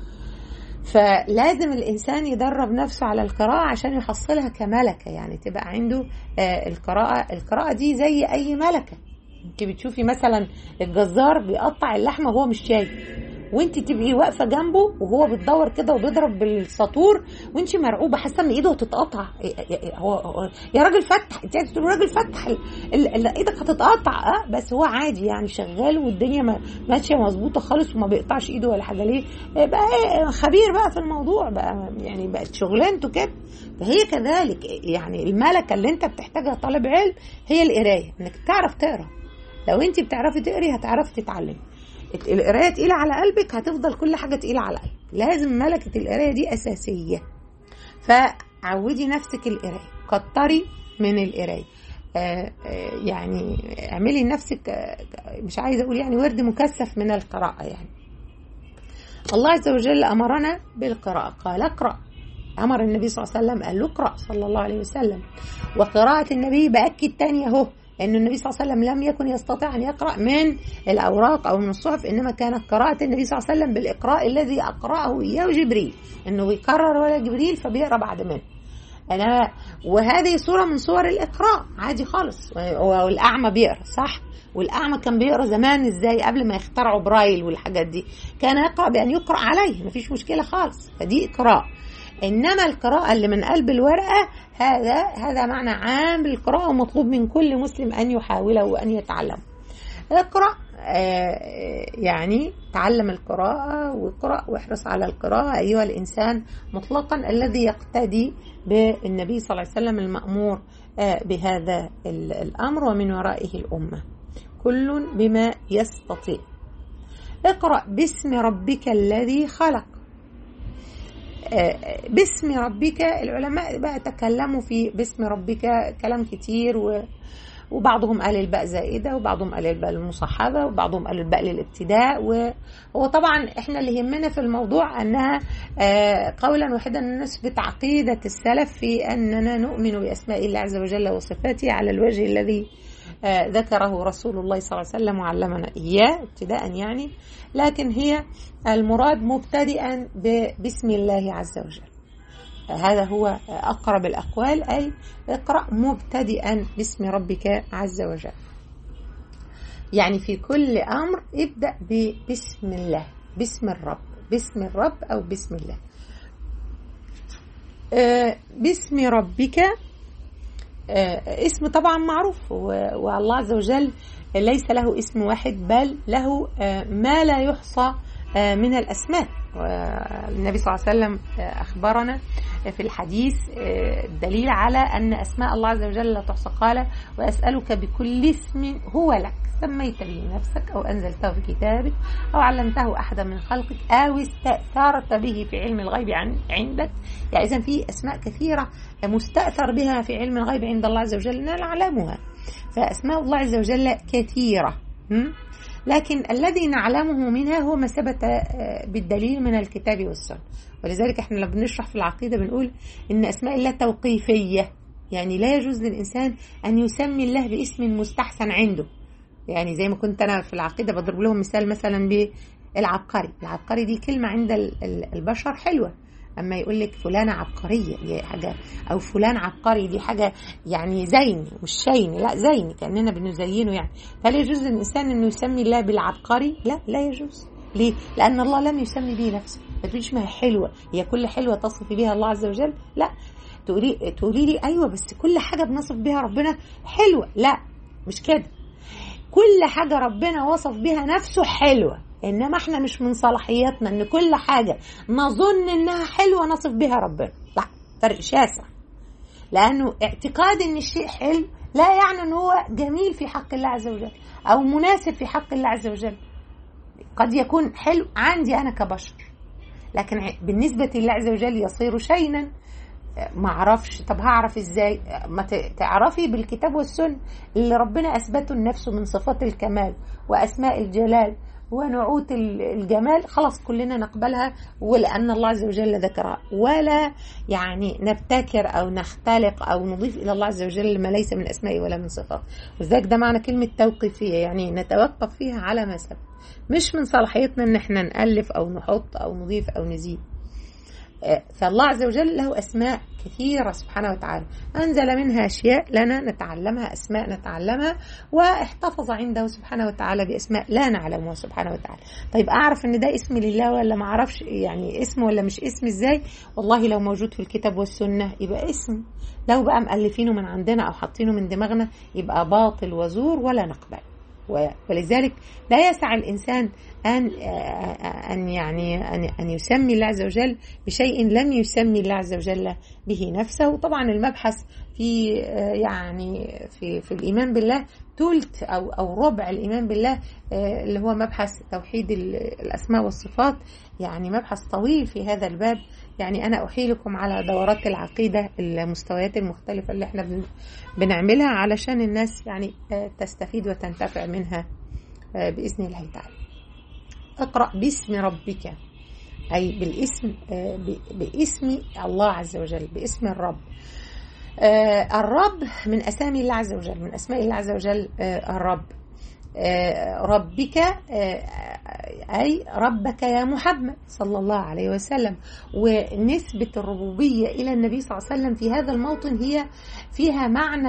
فلازم الانسان يدرب نفسه على القراءه عشان يحصلها كملكه يعني تبقى عنده القراءه القراءه دي زي اي ملكه انت بتشوفي مثلا الجزار بيقطع اللحمه وهو مش شايف وانت تبقي واقفه جنبه وهو بتدور كده وبيضرب بالسطور وانت مرعوبه حاسه ان ايده هتتقطع هو, هو يا راجل فتح انت عايزه تقولي راجل فتح ايدك هتتقطع اه بس هو عادي يعني شغال والدنيا ماشيه مظبوطه خالص وما بيقطعش ايده ولا حاجه ليه بقى ايه خبير بقى في الموضوع بقى يعني بقت شغلانته كده فهي كذلك يعني الملكه اللي انت بتحتاجها طالب علم هي القرايه انك تعرف تقرا لو انت بتعرفي تقري هتعرفي تتعلمي القرايه تقيله على قلبك هتفضل كل حاجه تقيله على قلبك لازم ملكه القرايه دي اساسيه فعودي نفسك القرايه كتري من القرايه آه آه يعني اعملي لنفسك آه مش عايزه اقول يعني ورد مكثف من القراءه يعني الله عز وجل امرنا بالقراءه قال اقرا امر النبي صلى الله عليه وسلم قال له اقرا صلى الله عليه وسلم وقراءه النبي باكد تاني اهو أن النبي صلى الله عليه وسلم لم يكن يستطيع أن يقرأ من الأوراق أو من الصحف إنما كانت قراءة النبي صلى الله عليه وسلم بالإقراء الذي أقرأه إياه جبريل إنه بيكرر ولا جبريل فبيقرأ بعد منه أنا وهذه صورة من صور الإقراء عادي خالص والأعمى بيقرأ صح والأعمى كان بيقرأ زمان إزاي قبل ما يخترعوا برايل والحاجات دي كان يقرأ بأن يقرأ عليه مفيش مشكلة خالص فدي إقراء انما القراءه اللي من قلب الورقه هذا هذا معنى عام بالقراءه ومطلوب من كل مسلم ان يحاوله وان يتعلم اقرا يعني تعلم القراءة واقرأ واحرص على القراءة أيها الإنسان مطلقا الذي يقتدي بالنبي صلى الله عليه وسلم المأمور بهذا الأمر ومن ورائه الأمة كل بما يستطيع اقرأ باسم ربك الذي خلق باسم ربك العلماء بقى تكلموا في باسم ربك كلام كتير و وبعضهم قال الباء زائده وبعضهم قال الباء المصحبه وبعضهم قال الباء للابتداء وهو طبعا احنا اللي يهمنا في الموضوع انها قولا واحدا نثبت عقيده السلف في اننا نؤمن باسماء الله عز وجل وصفاته على الوجه الذي ذكره رسول الله صلى الله عليه وسلم وعلمنا اياه ابتداء يعني لكن هي المراد مبتدئا باسم الله عز وجل هذا هو أقرب الأقوال أي اقرأ مبتدئا باسم ربك عز وجل يعني في كل أمر ابدأ باسم الله باسم الرب باسم الرب أو باسم الله باسم ربك اسم طبعا معروف والله عز وجل ليس له اسم واحد بل له ما لا يحصى من الأسماء النبي صلى الله عليه وسلم أخبرنا في الحديث الدليل على أن أسماء الله عز وجل لا تحصى قال وأسألك بكل اسم هو لك سميت به نفسك أو أنزلته في كتابك أو علمته أحدا من خلقك أو استأثرت به في علم الغيب عن عندك يعني إذا في أسماء كثيرة مستأثر بها في علم الغيب عند الله عز وجل نعلمها فأسماء الله عز وجل كثيرة لكن الذي نعلمه منها هو ما ثبت بالدليل من الكتاب والسنة ولذلك احنا لما بنشرح في العقيدة بنقول إن أسماء الله توقيفية يعني لا يجوز للإنسان أن يسمي الله باسم مستحسن عنده يعني زي ما كنت أنا في العقيدة بضرب لهم مثال مثلا بالعبقري العبقري دي كلمة عند البشر حلوة اما يقول لك فلانه عبقريه دي حاجه او فلان عبقري دي حاجه يعني زين مش شين لا زين كاننا بنزينه يعني فلا يجوز للانسان انه يسمي الله بالعبقري لا لا يجوز ليه؟ لان الله لم يسمي به نفسه ما تقوليش ما هي حلوه هي كل حلوه تصف بها الله عز وجل لا تقولي تقولي لي ايوه بس كل حاجه بنصف بها ربنا حلوه لا مش كده كل حاجه ربنا وصف بها نفسه حلوه انما احنا مش من صلاحياتنا ان كل حاجه نظن انها حلوه نصف بها ربنا لا فرق شاسع لانه اعتقاد ان الشيء حلو لا يعني ان هو جميل في حق الله عز وجل او مناسب في حق الله عز وجل قد يكون حلو عندي انا كبشر لكن بالنسبه لله عز وجل يصير شينا ما اعرفش طب هعرف ازاي ما تعرفي بالكتاب والسنه اللي ربنا اثبته لنفسه من صفات الكمال واسماء الجلال ونعوت الجمال خلاص كلنا نقبلها ولأن الله عز وجل ذكرها ولا يعني نبتكر أو نختلق أو نضيف إلى الله عز وجل ما ليس من أسمائه ولا من صفاته وذلك ده معنى كلمة توقيفية يعني نتوقف فيها على ما سبق مش من صلاحيتنا ان احنا نألف أو نحط أو نضيف أو نزيد فالله عز وجل له أسماء كثيرة سبحانه وتعالى أنزل منها أشياء لنا نتعلمها أسماء نتعلمها واحتفظ عنده سبحانه وتعالى بأسماء لا نعلمها سبحانه وتعالى طيب أعرف أن ده اسم لله ولا ما أعرفش يعني اسم ولا مش اسم إزاي والله لو موجود في الكتاب والسنة يبقى اسم لو بقى مألفينه من عندنا أو حاطينه من دماغنا يبقى باطل وزور ولا نقبل ولذلك لا يسع الإنسان أن أن يعني أن أن يسمي الله عز وجل بشيء لم يسمي الله عز وجل به نفسه وطبعا المبحث في يعني في في الإيمان بالله ثلث أو أو ربع الإيمان بالله اللي هو مبحث توحيد الأسماء والصفات يعني مبحث طويل في هذا الباب يعني أنا أحيلكم على دورات العقيدة المستويات المختلفة اللي احنا بنعملها علشان الناس يعني تستفيد وتنتفع منها بإذن الله تعالى اقرأ باسم ربك أي بالاسم باسم الله عز وجل باسم الرب الرب من أسامي الله عز وجل من أسماء الله عز وجل الرب ربك أي ربك يا محمد صلى الله عليه وسلم ونسبة الربوبية إلى النبي صلى الله عليه وسلم في هذا الموطن هي فيها معنى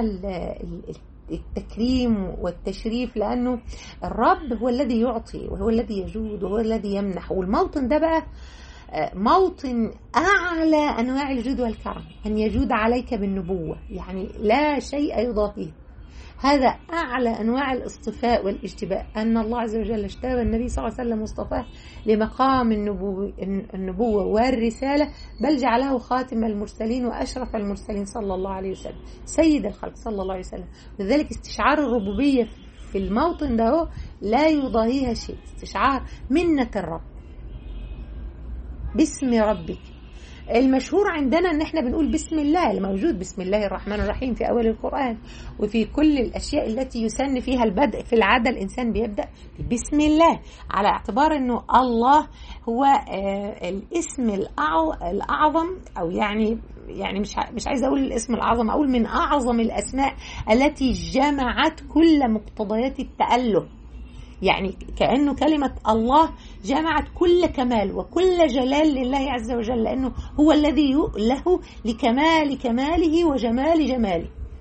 التكريم والتشريف لأنه الرب هو الذي يعطي وهو الذي يجود وهو الذي يمنح والموطن ده بقى موطن أعلى أنواع الجود والكرم أن يجود عليك بالنبوة يعني لا شيء يضاهيه هذا أعلى أنواع الاصطفاء والاجتباء أن الله عز وجل اجتبى النبي صلى الله عليه وسلم واصطفاه لمقام النبوة, النبوة والرسالة بل جعله خاتم المرسلين وأشرف المرسلين صلى الله عليه وسلم سيد الخلق صلى الله عليه وسلم لذلك استشعار الربوبية في الموطن ده لا يضاهيها شيء استشعار منة الرب باسم ربك المشهور عندنا ان احنا بنقول بسم الله الموجود بسم الله الرحمن الرحيم في اول القران وفي كل الاشياء التي يسن فيها البدء في العاده الانسان بيبدا بسم الله على اعتبار انه الله هو الاسم الاعظم او يعني يعني مش مش عايزه اقول الاسم الاعظم اقول من اعظم الاسماء التي جمعت كل مقتضيات التاله يعني كأنه كلمة الله جمعت كل كمال وكل جلال لله عز وجل لأنه هو الذي له لكمال كماله وجمال جماله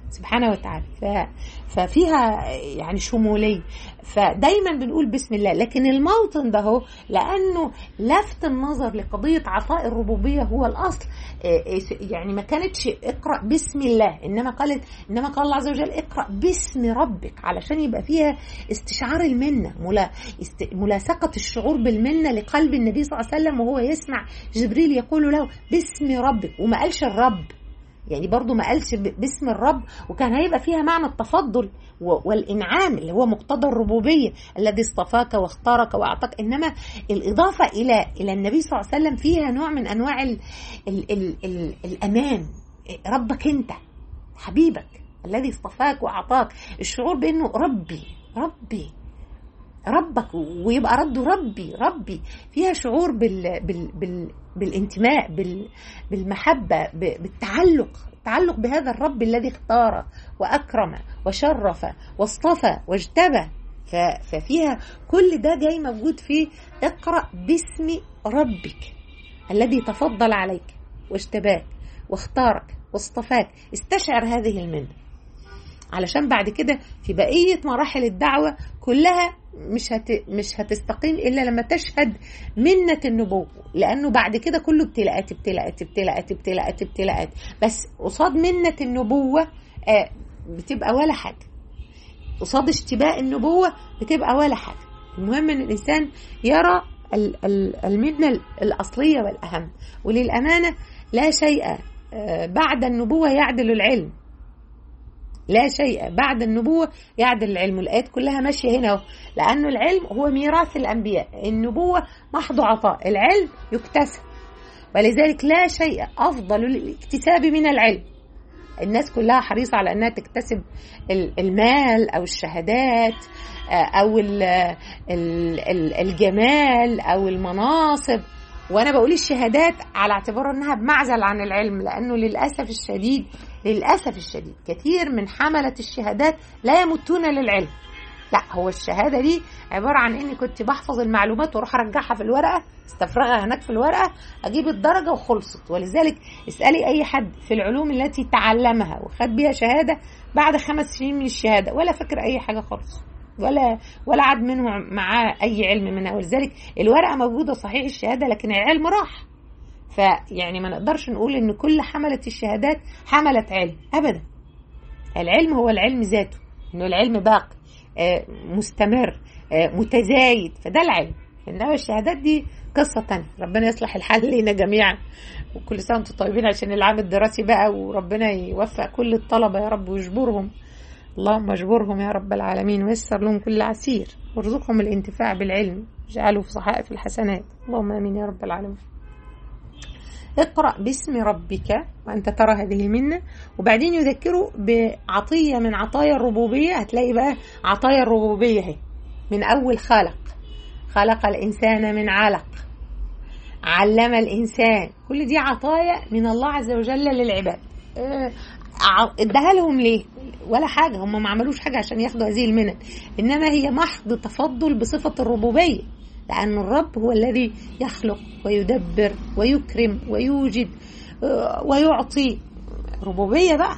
سبحانه وتعالى ف... ففيها يعني شمولية فدايما بنقول بسم الله لكن الموطن ده هو لأنه لفت النظر لقضية عطاء الربوبية هو الأصل يعني ما كانتش اقرأ بسم الله إنما قالت إنما قال الله عز وجل اقرأ باسم ربك علشان يبقى فيها استشعار المنة ملا... است... ملاصقة الشعور بالمنة لقلب النبي صلى الله عليه وسلم وهو يسمع جبريل يقول له باسم ربك وما قالش الرب يعني برضو ما قالش باسم الرب وكان هيبقى فيها معنى التفضل والإنعام اللي هو مقتضى الربوبية الذي اصطفاك واختارك وأعطاك إنما الإضافة إلى إلى النبي صلى الله عليه وسلم فيها نوع من أنواع ال ال ال ال الأمان ربك أنت حبيبك الذي اصطفاك وأعطاك الشعور بأنه ربي ربي ربك ويبقى رده ربي ربي فيها شعور بال بال بال بالانتماء بال بالمحبة بالتعلق التعلق بهذا الرب الذي اختار وأكرم وشرف واصطفى واجتبى ففيها كل ده جاي موجود في اقرأ باسم ربك الذي تفضل عليك واجتباك واختارك واصطفاك استشعر هذه المنه علشان بعد كده في بقية مراحل الدعوة كلها مش هت مش هتستقيم الا لما تشهد منة النبوة لانه بعد كده كله ابتلاءات ابتلاءات ابتلاءات ابتلاءات ابتلاءات بس قصاد منة النبوة آه بتبقى ولا حاجة قصاد اشتباء النبوة بتبقى ولا حاجة المهم ان الانسان يرى المنة الاصلية والاهم وللامانة لا شيء آه بعد النبوة يعدل العلم لا شيء بعد النبوة يعدل العلم الآيات كلها ماشية هنا لأنه العلم هو ميراث الأنبياء النبوة محض عطاء العلم يكتسب ولذلك لا شيء أفضل للاكتساب من العلم الناس كلها حريصة على أنها تكتسب المال أو الشهادات أو الجمال أو المناصب وانا بقول الشهادات على اعتبار انها بمعزل عن العلم لانه للاسف الشديد للاسف الشديد كثير من حمله الشهادات لا يمتون للعلم لا هو الشهاده دي عباره عن اني كنت بحفظ المعلومات واروح ارجعها في الورقه استفرغها هناك في الورقه اجيب الدرجه وخلصت ولذلك اسالي اي حد في العلوم التي تعلمها وخد بيها شهاده بعد خمس سنين من الشهاده ولا فاكر اي حاجه خالص ولا ولا عاد منه معاه اي علم منها ولذلك الورقه موجوده صحيح الشهاده لكن العلم راح فيعني ما نقدرش نقول ان كل حمله الشهادات حملت علم ابدا العلم هو العلم ذاته انه العلم باقي مستمر متزايد فده العلم انما الشهادات دي قصه تانية ربنا يصلح الحال لينا جميعا وكل سنه وانتم طيبين عشان العام الدراسي بقى وربنا يوفق كل الطلبه يا رب ويجبرهم اللهم اجبرهم يا رب العالمين ويسر لهم كل عسير وارزقهم الانتفاع بالعلم اجعله في صحائف الحسنات اللهم امين يا رب العالمين اقرأ باسم ربك وأنت ترى هذه المنة وبعدين يذكره بعطية من عطايا الربوبية هتلاقي بقى عطايا الربوبية هي من أول خلق خلق الإنسان من علق علم الإنسان كل دي عطايا من الله عز وجل للعباد اداها لهم ليه ولا حاجة هم ما عملوش حاجة عشان ياخدوا هذه المنن إنما هي محض تفضل بصفة الربوبية لأن الرب هو الذي يخلق ويدبر ويكرم ويوجد ويعطي ربوبية بقى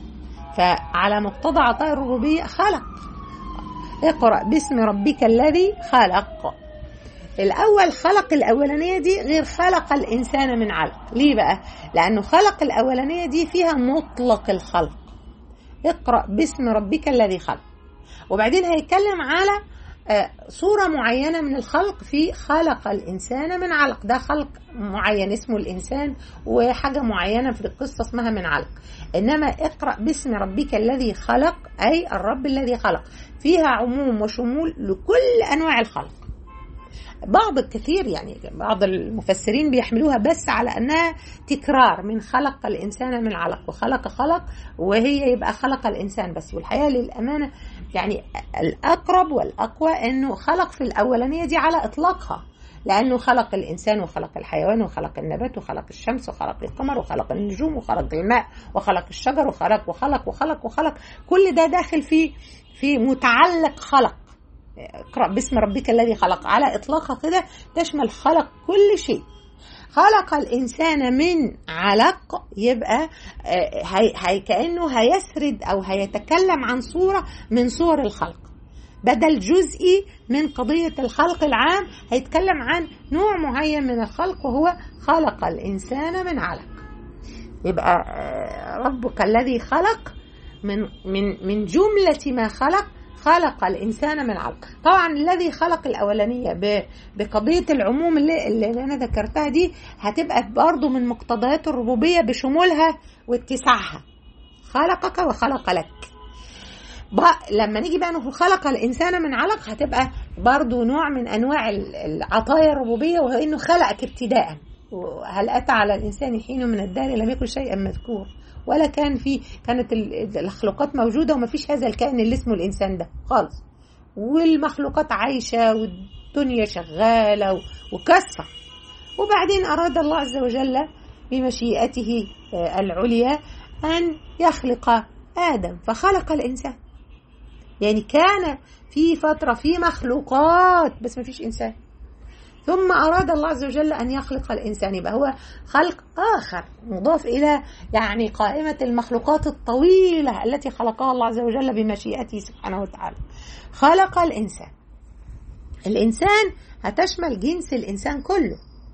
فعلى مقتضى عطاء الربوبية خلق اقرأ باسم ربك الذي خلق الأول خلق الأولانية دي غير خلق الإنسان من علق ليه بقى؟ لأنه خلق الأولانية دي فيها مطلق الخلق اقرأ باسم ربك الذي خلق وبعدين هيتكلم على صورة معينة من الخلق في خلق الإنسان من علق ده خلق معين اسمه الإنسان وحاجة معينة في القصة اسمها من علق إنما اقرأ باسم ربك الذي خلق أي الرب الذي خلق فيها عموم وشمول لكل أنواع الخلق بعض الكثير يعني بعض المفسرين بيحملوها بس على انها تكرار من خلق الانسان من علق وخلق خلق وهي يبقى خلق الانسان بس والحقيقه للامانه يعني الاقرب والاقوى انه خلق في الاولانيه دي على اطلاقها لانه خلق الانسان وخلق الحيوان وخلق النبات وخلق الشمس وخلق القمر وخلق النجوم وخلق الماء وخلق الشجر وخلق وخلق وخلق وخلق كل ده داخل في في متعلق خلق اقرأ باسم ربك الذي خلق على إطلاقها كده تشمل خلق كل شيء خلق الإنسان من علق يبقى هي هي كأنه هيسرد أو هيتكلم عن صورة من صور الخلق بدل جزئي من قضية الخلق العام هيتكلم عن نوع معين من الخلق وهو خلق الإنسان من علق يبقى ربك الذي خلق من من من جملة ما خلق خلق الإنسان من علق طبعا الذي خلق الأولانية بقضية العموم اللي, اللي أنا ذكرتها دي هتبقى برضو من مقتضيات الربوبية بشمولها واتساعها خلقك وخلق لك لما نيجي بقى انه خلق الانسان من علق هتبقى برضو نوع من انواع العطايا الربوبيه وهو انه خلقك ابتداء هل اتى على الانسان حين من الدهر لم يكن شيئا مذكور ولا كان في كانت المخلوقات موجوده وما فيش هذا الكائن اللي اسمه الانسان ده خالص والمخلوقات عايشه والدنيا شغاله وكثره وبعدين اراد الله عز وجل بمشيئته العليا ان يخلق ادم فخلق الانسان يعني كان في فتره في مخلوقات بس ما فيش انسان ثم أراد الله عز وجل أن يخلق الإنسان يبقى هو خلق آخر مضاف إلى يعني قائمة المخلوقات الطويلة التي خلقها الله عز وجل بمشيئته سبحانه وتعالى خلق الإنسان الإنسان هتشمل جنس الإنسان كله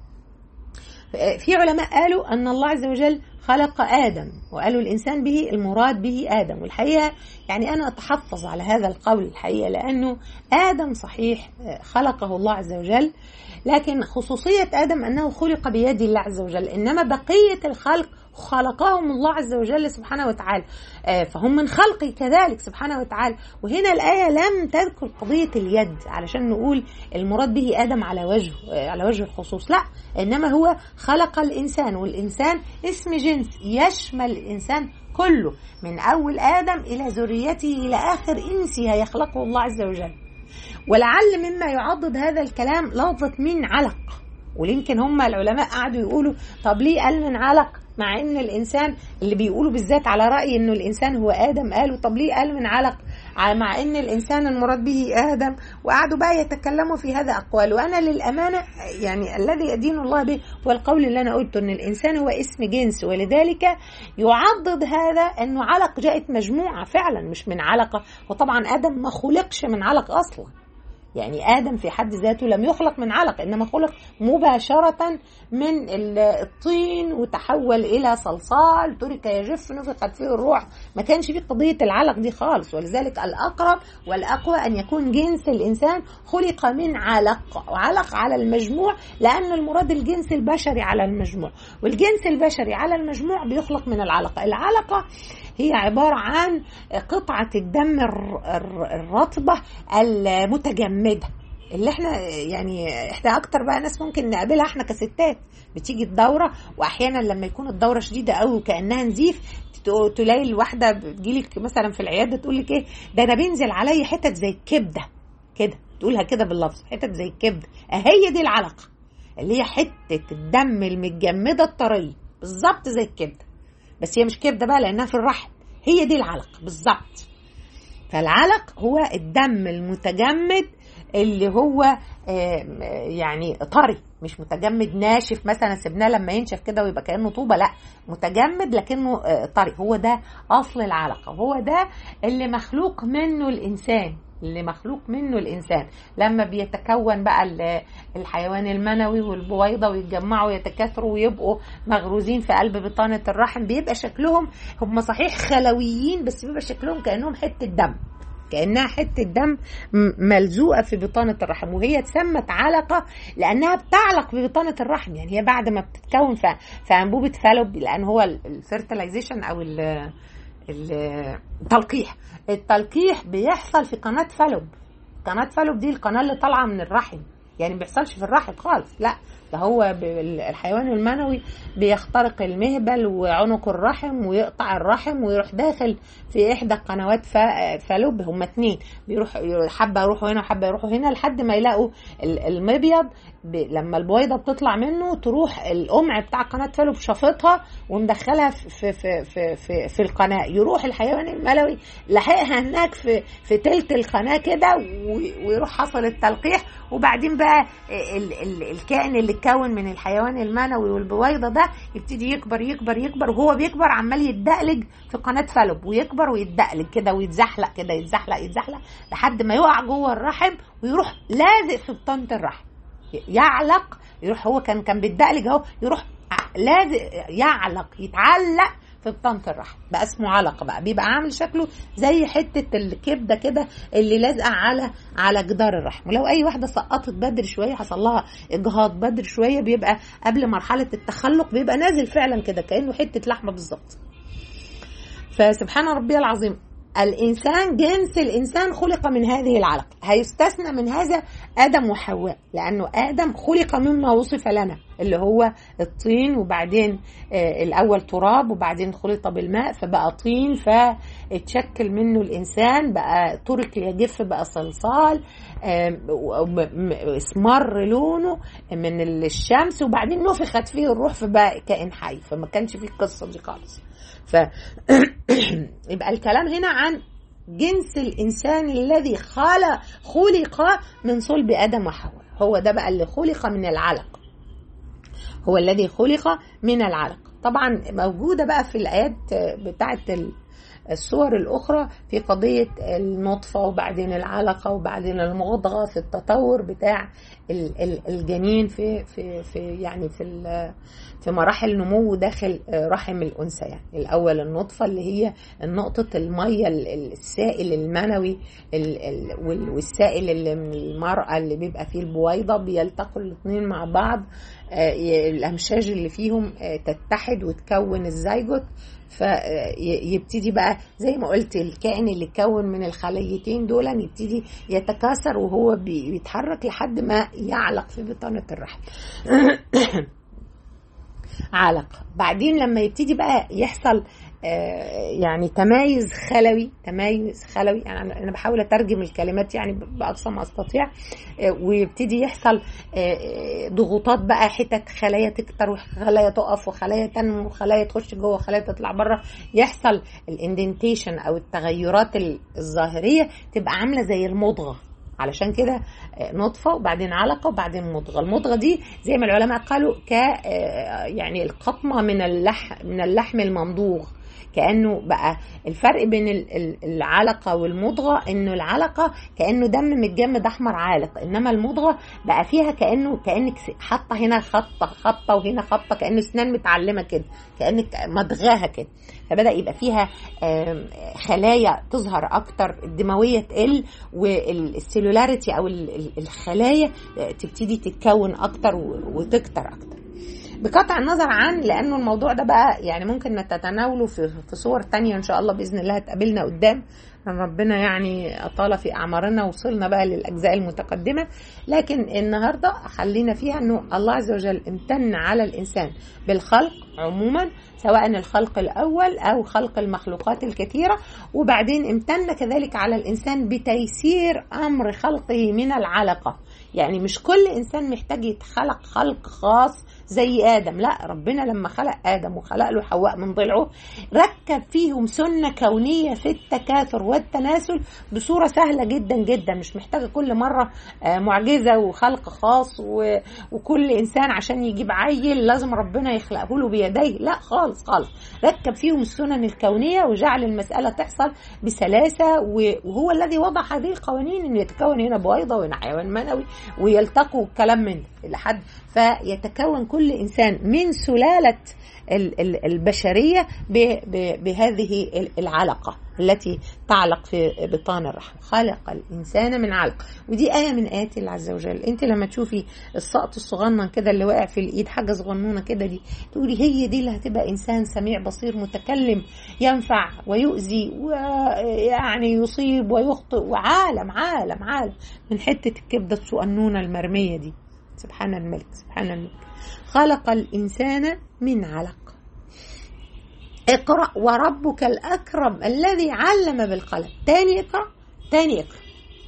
في علماء قالوا أن الله عز وجل خلق آدم وقالوا الإنسان به المراد به آدم والحقيقة يعني أنا أتحفظ على هذا القول الحقيقة لأنه آدم صحيح خلقه الله عز وجل لكن خصوصية آدم أنه خلق بيد الله عز وجل إنما بقية الخلق خلقهم الله عز وجل سبحانه وتعالى فهم من خلقه كذلك سبحانه وتعالى وهنا الآية لم تذكر قضية اليد علشان نقول المراد به آدم على وجه على وجه الخصوص لا إنما هو خلق الإنسان والإنسان اسم جنس يشمل الإنسان كله من أول آدم إلى ذريته إلى آخر إنسي هيخلقه الله عز وجل ولعل مما يعضد هذا الكلام لفظة من علق ويمكن هم العلماء قعدوا يقولوا طب ليه قال من علق مع ان الانسان اللي بيقولوا بالذات على راي انه الانسان هو ادم قالوا طب ليه قال من علق مع ان الانسان المراد به ادم وقعدوا بقى يتكلموا في هذا اقوال وانا للامانه يعني الذي ادين الله به هو القول اللي انا قلته ان الانسان هو اسم جنس ولذلك يعضد هذا انه علق جاءت مجموعه فعلا مش من علقه وطبعا ادم ما خلقش من علق اصلا يعني آدم في حد ذاته لم يخلق من علق إنما خلق مباشرة من الطين وتحول إلى صلصال ترك يجف نفخت فيه الروح ما كانش فيه قضية العلق دي خالص ولذلك الأقرب والأقوى أن يكون جنس الإنسان خلق من علق وعلق على المجموع لأن المراد الجنس البشري على المجموع والجنس البشري على المجموع بيخلق من العلقة العلقة هي عبارة عن قطعة الدم الرطبة المتجمدة اللي احنا يعني احنا اكتر بقى ناس ممكن نقابلها احنا كستات بتيجي الدورة واحيانا لما يكون الدورة شديدة قوي وكأنها نزيف تلاقي الواحدة بتجيلك مثلا في العيادة تقول لك ايه ده انا بينزل عليا حتت زي الكبدة كده تقولها كده باللفظ حتت زي الكبدة هي دي العلقة اللي هي حتة الدم المتجمدة الطرية بالظبط زي الكبدة بس هي مش كبده بقى لانها في الرحم هي دي العلق بالظبط فالعلق هو الدم المتجمد اللي هو يعني طري مش متجمد ناشف مثلا سيبناه لما ينشف كده ويبقى كانه طوبه لا متجمد لكنه طري هو ده اصل العلقه هو ده اللي مخلوق منه الانسان اللي مخلوق منه الانسان لما بيتكون بقى الحيوان المنوي والبويضه ويتجمعوا ويتكاثروا ويبقوا مغروزين في قلب بطانه الرحم بيبقى شكلهم هم صحيح خلويين بس بيبقى شكلهم كانهم حته دم كانها حته دم ملزوقه في بطانه الرحم وهي اتسمت علقه لانها بتعلق في بطانه الرحم يعني هي بعد ما بتتكون في انبوبه فالوب لان هو الفيرتلايزيشن او ال التلقيح التلقيح بيحصل في قناه فالوب قناه فالوب دي القناه اللي طالعه من الرحم يعني ما بيحصلش في الرحم خالص لا ده هو الحيوان المنوي بيخترق المهبل وعنق الرحم ويقطع الرحم ويروح داخل في احدى قنوات فالوب هما اتنين بيروح حبه يروحوا هنا وحبه يروحوا هنا لحد ما يلاقوا المبيض لما البويضه بتطلع منه تروح القمع بتاع قناه فالوب شافطها ومدخلها في في في في, في القناه يروح الحيوان المنوي لحقها هناك في في تلت القناه كده ويروح حصل التلقيح وبعدين بقى ال ال الكائن اللي اتكون من الحيوان المنوي والبويضه ده يبتدي يكبر يكبر يكبر وهو بيكبر عمال يتدقلج في قناه فالوب ويكبر ويتدقلج كده ويتزحلق كده يتزحلق يتزحلق لحد ما يقع جوه الرحم ويروح لازق في بطانه الرحم يعلق يروح هو كان كان بيتدقلج اهو يروح لازق يعلق يتعلق في بطانة الرحم بقى اسمه علق بقى بيبقى عامل شكله زي حتة الكبدة كده اللي لازقة على على جدار الرحم ولو أي واحدة سقطت بدري شوية حصل لها إجهاض بدري شوية بيبقى قبل مرحلة التخلق بيبقى نازل فعلا كده كأنه حتة لحمة بالظبط فسبحان ربي العظيم الإنسان جنس الإنسان خلق من هذه العلقة هيستثنى من هذا آدم وحواء لأنه آدم خلق مما وصف لنا اللي هو الطين وبعدين آه الأول تراب وبعدين خلط بالماء فبقى طين فاتشكل منه الإنسان بقى ترك يجف بقى صلصال آه اسمر لونه من الشمس وبعدين نفخت فيه الروح فبقى كائن حي فما كانش فيه القصة دي خالص ف يبقى الكلام هنا عن جنس الانسان الذي خلق خلق من صلب ادم وحواء هو ده بقى اللي خلق من العلق هو الذي خلق من العلق طبعا موجوده بقى في الايات بتاعه الصور الأخرى في قضية النطفة وبعدين العلقة وبعدين المضغة في التطور بتاع الجنين في في في يعني في في مراحل نمو داخل رحم الأنثى يعني الأول النطفة اللي هي نقطة المية السائل المنوي والسائل اللي من المرأة اللي بيبقى فيه البويضة بيلتقوا الاثنين مع بعض الأمشاج اللي فيهم تتحد وتكون الزيجوت فيبتدي بقى زي ما قلت الكائن اللي اتكون من الخليتين دول يبتدي يتكاثر وهو بيتحرك لحد ما يعلق في بطانة الرحم علق بعدين لما يبتدي بقى يحصل يعني تمايز خلوي تمايز خلوي يعني انا بحاول اترجم الكلمات يعني باقصى ما استطيع ويبتدي يحصل ضغوطات بقى حتت خلايا تكتر وخلايا تقف وخلايا تنمو وخلايا تخش جوه وخلايا تطلع بره يحصل الاندنتيشن او التغيرات الظاهريه تبقى عامله زي المضغه علشان كده نطفه وبعدين علقه وبعدين مضغه المضغه دي زي ما العلماء قالوا ك يعني القطمه من اللحم من اللحم الممضوغ كانه بقى الفرق بين العلقه والمضغه انه العلقه كانه دم متجمد احمر عالق انما المضغه بقى فيها كانه كانك حاطه هنا خطه خطه وهنا خطه كانه اسنان متعلمه كده كانك مضغاها كده فبدا يبقى فيها خلايا تظهر اكتر الدمويه تقل والسيلولاريتي او الخلايا تبتدي تتكون اكتر وتكتر اكتر بقطع النظر عن لانه الموضوع ده بقى يعني ممكن نتناوله في, في صور تانية ان شاء الله باذن الله هتقابلنا قدام ربنا يعني اطال في اعمارنا وصلنا بقى للاجزاء المتقدمه لكن النهارده خلينا فيها انه الله عز وجل امتن على الانسان بالخلق عموما سواء الخلق الاول او خلق المخلوقات الكثيره وبعدين امتن كذلك على الانسان بتيسير امر خلقه من العلقه يعني مش كل انسان محتاج يتخلق خلق خاص زي ادم لا ربنا لما خلق ادم وخلق له حواء من ضلعه ركب فيهم سنه كونيه في التكاثر والتناسل بصوره سهله جدا جدا مش محتاجه كل مره معجزه وخلق خاص وكل انسان عشان يجيب عيل لازم ربنا يخلقه له بيديه لا خالص خالص ركب فيهم السنن الكونيه وجعل المساله تحصل بسلاسه وهو الذي وضع هذه القوانين انه يتكون هنا بويضه وهنا حيوان منوي ويلتقوا كلام من لحد فيتكون كل انسان من سلاله البشريه بهذه العلقه التي تعلق في بطان الرحم خلق الانسان من علق ودي ايه من ايات الله عز وجل انت لما تشوفي السقط الصغنن كده اللي واقع في الايد حاجه صغنونه كده دي تقولي هي دي اللي هتبقى انسان سميع بصير متكلم ينفع ويؤذي ويعني يصيب ويخطئ وعالم عالم عالم من حته الكبده الصغنونه المرميه دي سبحان الملك سبحان الملك خلق الإنسان من علق اقرأ وربك الأكرم الذي علم بالقلم تاني اقرأ تاني اقرأ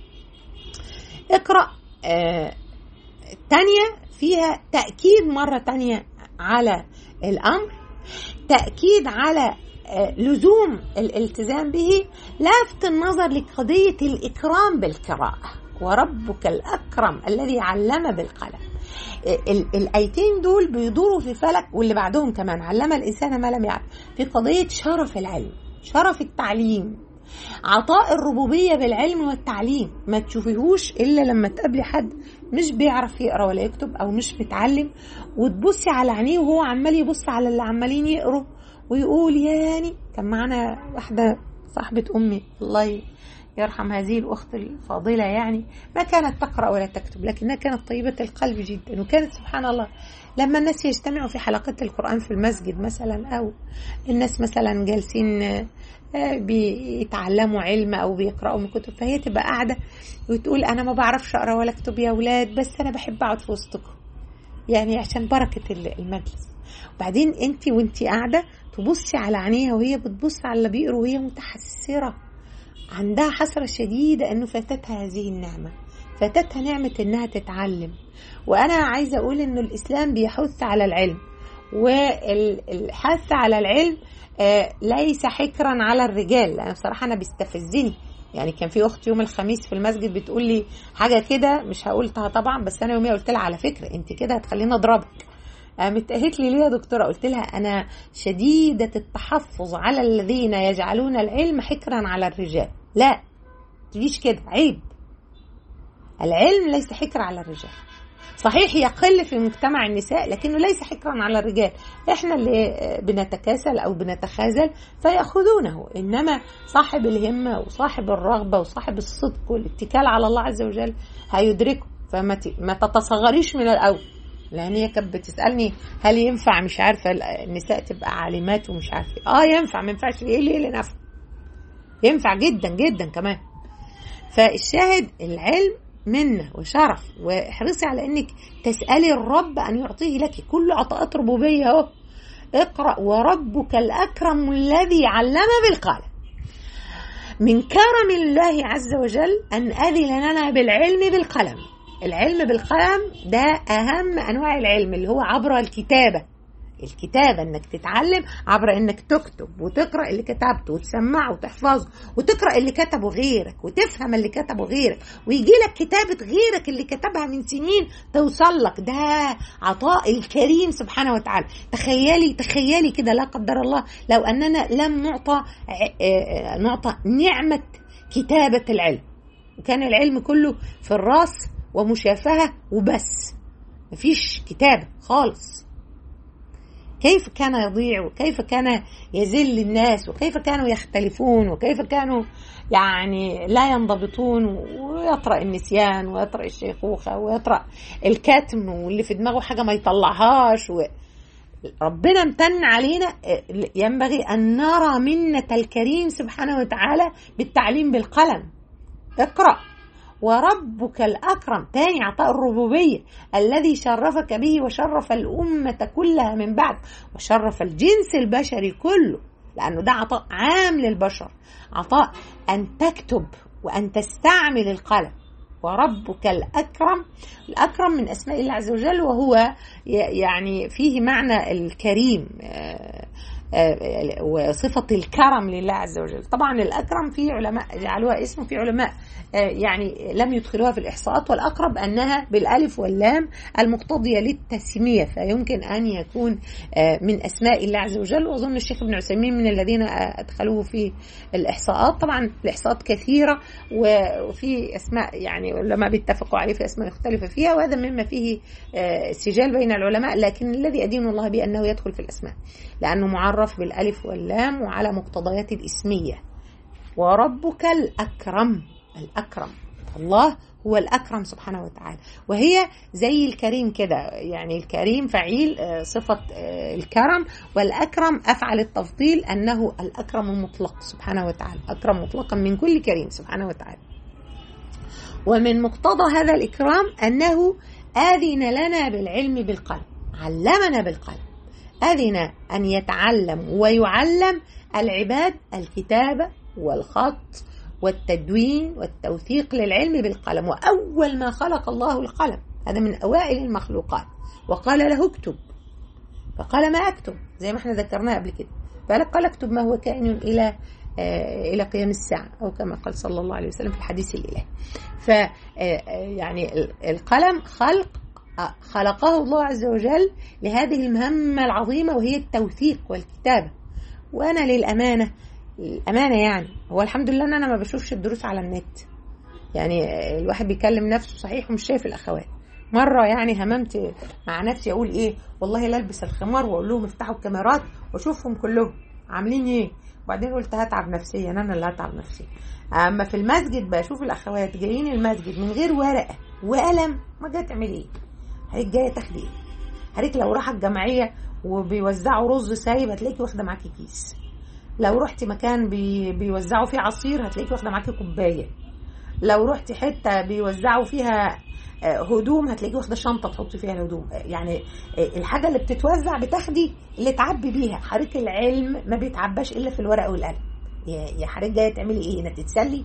اقرأ آه تانية فيها تأكيد مرة تانية على الأمر تأكيد على آه لزوم الالتزام به لافت النظر لقضية الإكرام بالقراءة وربك الأكرم الذي علم بالقلم ال- الايتين دول بيدوروا في فلك واللي بعدهم كمان علم الانسان ما لم يعلم في قضيه شرف العلم شرف التعليم عطاء الربوبيه بالعلم والتعليم ما تشوفيهوش الا لما تقابلي حد مش بيعرف يقرا ولا يكتب او مش متعلم وتبصي على عينيه وهو عمال يبص على اللي عمالين يقروا ويقول ياني كان معانا واحده صاحبه امي الله يرحم هذه الأخت الفاضلة يعني ما كانت تقرأ ولا تكتب لكنها كانت طيبة القلب جدا وكانت سبحان الله لما الناس يجتمعوا في حلقات القرآن في المسجد مثلا أو الناس مثلا جالسين آه، بيتعلموا علم أو بيقرأوا من كتب فهي تبقى قاعدة وتقول أنا ما بعرفش أقرأ ولا أكتب يا أولاد بس أنا بحب أقعد في وسطكم يعني عشان بركة المجلس وبعدين انت وانت قاعدة تبصي على عينيها وهي بتبص على اللي بيقروا وهي متحسرة عندها حسرة شديدة انه فاتتها هذه النعمة فاتتها نعمة انها تتعلم وانا عايزة اقول انه الاسلام بيحث على العلم والحث على العلم آه، ليس حكرا على الرجال لان بصراحة انا بيستفزني يعني كان في اخت يوم الخميس في المسجد بتقول لي حاجه كده مش هقولها طبعا بس انا يوميها قلت لها على فكره انت كده هتخليني اضربك قامت قالت لي ليه يا دكتوره قلت لها انا شديده التحفظ على الذين يجعلون العلم حكرا على الرجال لا تجيش كده عيب العلم ليس حكر على الرجال صحيح يقل في مجتمع النساء لكنه ليس حكرا على الرجال احنا اللي بنتكاسل او بنتخاذل فياخذونه انما صاحب الهمه وصاحب الرغبه وصاحب الصدق والاتكال على الله عز وجل هيدركه فما ت- ما تتصغريش من الاول لان هي كانت بتسالني هل ينفع مش عارفه النساء تبقى عالمات ومش عارفه إيه؟ اه ينفع ما ينفعش ايه ليه اللي نفع ينفع جدا جدا كمان فالشاهد العلم منة وشرف واحرصي على انك تسألي الرب ان يعطيه لك كل عطاءات ربوبية اهو اقرأ وربك الأكرم الذي علم بالقلم من كرم الله عز وجل أن أذن لنا بالعلم بالقلم العلم بالقلم ده أهم أنواع العلم اللي هو عبر الكتابة الكتابة انك تتعلم عبر انك تكتب وتقرأ اللي كتبته وتسمعه وتحفظه وتقرأ اللي كتبه غيرك وتفهم اللي كتبه غيرك ويجي لك كتابة غيرك اللي كتبها من سنين توصل لك ده عطاء الكريم سبحانه وتعالى تخيلي تخيلي كده لا قدر الله لو اننا لم نعطى نعطى نعمة كتابة العلم وكان العلم كله في الراس ومشافهة وبس مفيش كتابة خالص كيف كان يضيع وكيف كان يذل الناس وكيف كانوا يختلفون وكيف كانوا يعني لا ينضبطون ويطرأ النسيان ويطرأ الشيخوخة ويطرأ الكتم واللي في دماغه حاجة ما يطلعهاش و... ربنا امتن علينا ينبغي أن نرى منة الكريم سبحانه وتعالى بالتعليم بالقلم اقرأ وربك الأكرم تاني عطاء الربوبية الذي شرفك به وشرف الأمة كلها من بعد وشرف الجنس البشري كله لأنه ده عطاء عام للبشر عطاء أن تكتب وأن تستعمل القلم وربك الأكرم الأكرم من أسماء الله عز وجل وهو يعني فيه معنى الكريم وصفة الكرم لله عز وجل طبعا الأكرم في علماء جعلوها اسم في علماء يعني لم يدخلوها في الإحصاءات والأقرب أنها بالألف واللام المقتضية للتسمية فيمكن أن يكون من أسماء الله عز وجل وأظن الشيخ ابن عثيمين من الذين أدخلوه في الإحصاءات طبعا الإحصاءات كثيرة وفي أسماء يعني العلماء بيتفقوا عليه في أسماء مختلفة فيها وهذا مما فيه سجال بين العلماء لكن الذي أدين الله به أنه يدخل في الأسماء لأنه معرف بالألف واللام وعلى مقتضيات الإسمية وربك الأكرم الأكرم الله هو الأكرم سبحانه وتعالى وهي زي الكريم كده يعني الكريم فعيل صفة الكرم والأكرم أفعل التفضيل أنه الأكرم المطلق سبحانه وتعالى أكرم مطلقا من كل كريم سبحانه وتعالى ومن مقتضى هذا الإكرام أنه آذن لنا بالعلم بالقلم علمنا بالقلم أذن أن يتعلم ويعلم العباد الكتابة والخط والتدوين والتوثيق للعلم بالقلم وأول ما خلق الله القلم هذا من أوائل المخلوقات وقال له اكتب فقال ما أكتب زي ما احنا ذكرناه قبل كده فقال اكتب ما هو كائن إلى آه إلى قيام الساعة أو كما قال صلى الله عليه وسلم في الحديث الإلهي ف يعني القلم خلق خلقه الله عز وجل لهذه المهمة العظيمة وهي التوثيق والكتابة وأنا للأمانة الأمانة يعني هو الحمد لله أن أنا ما بشوفش الدروس على النت يعني الواحد بيكلم نفسه صحيح ومش شايف الأخوات مرة يعني هممت مع نفسي أقول إيه والله لا ألبس الخمار وأقول لهم افتحوا الكاميرات وأشوفهم كلهم عاملين إيه وبعدين قلت هتعب نفسيا أنا اللي هتعب نفسيا أما في المسجد بشوف الأخوات جايين المسجد من غير ورقة وقلم ما جايه تعملي إيه هيك جايه تاخدي ايه هريك لو راحت الجمعيه وبيوزعوا رز سايب هتلاقيكي واخده معاكي كيس لو رحتي مكان بي بيوزعوا فيه عصير هتلاقيكي واخده معاكي كوبايه لو رحتي حته بيوزعوا فيها هدوم هتلاقيكي واخده شنطه تحطي فيها الهدوم يعني الحاجه اللي بتتوزع بتاخدي اللي تعبي بيها حضرتك العلم ما بيتعباش الا في الورقه والقلم يا حضرتك جايه تعملي ايه هنا تتسلي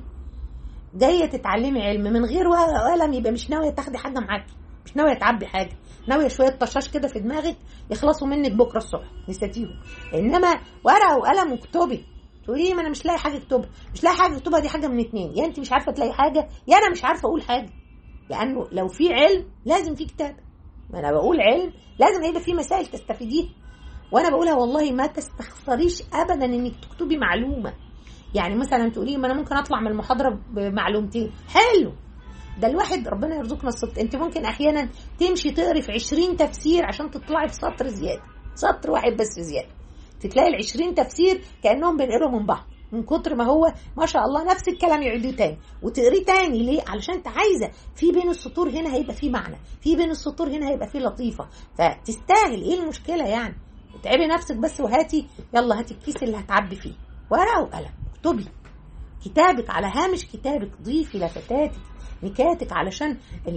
جايه تتعلمي علم من غير ورقه وقلم يبقى مش ناويه تاخدي حاجه معاكي مش ناويه تعبي حاجه ناويه شويه طشاش كده في دماغك يخلصوا منك بكره الصبح نسيتيهم انما ورقه وقلم واكتبي تقولي ما انا مش لاقي حاجه اكتبها مش لاقي حاجه اكتبها دي حاجه من اتنين يا انت مش عارفه تلاقي حاجه يا انا مش عارفه اقول حاجه لانه لو في علم لازم في كتاب ما انا بقول علم لازم يبقى في مسائل تستفيديها وانا بقولها والله ما تستخسريش ابدا انك تكتبي معلومه يعني مثلا تقولي ما انا ممكن اطلع من المحاضره بمعلومتين حلو ده الواحد ربنا يرزقنا الصدق انت ممكن احيانا تمشي تقري في 20 تفسير عشان تطلعي في سطر زياده سطر واحد بس زياده تتلاقي ال 20 تفسير كانهم بينقلوا من بعض من كتر ما هو ما شاء الله نفس الكلام يعيدوه تاني وتقريه تاني ليه علشان انت عايزه في بين السطور هنا هيبقى في معنى في بين السطور هنا هيبقى في لطيفه فتستاهل ايه المشكله يعني اتعبي نفسك بس وهاتي يلا هاتي الكيس اللي هتعبي فيه ورقه وقلم اكتبي كتابك على هامش كتابك ضيفي لفتاتك نكاتك علشان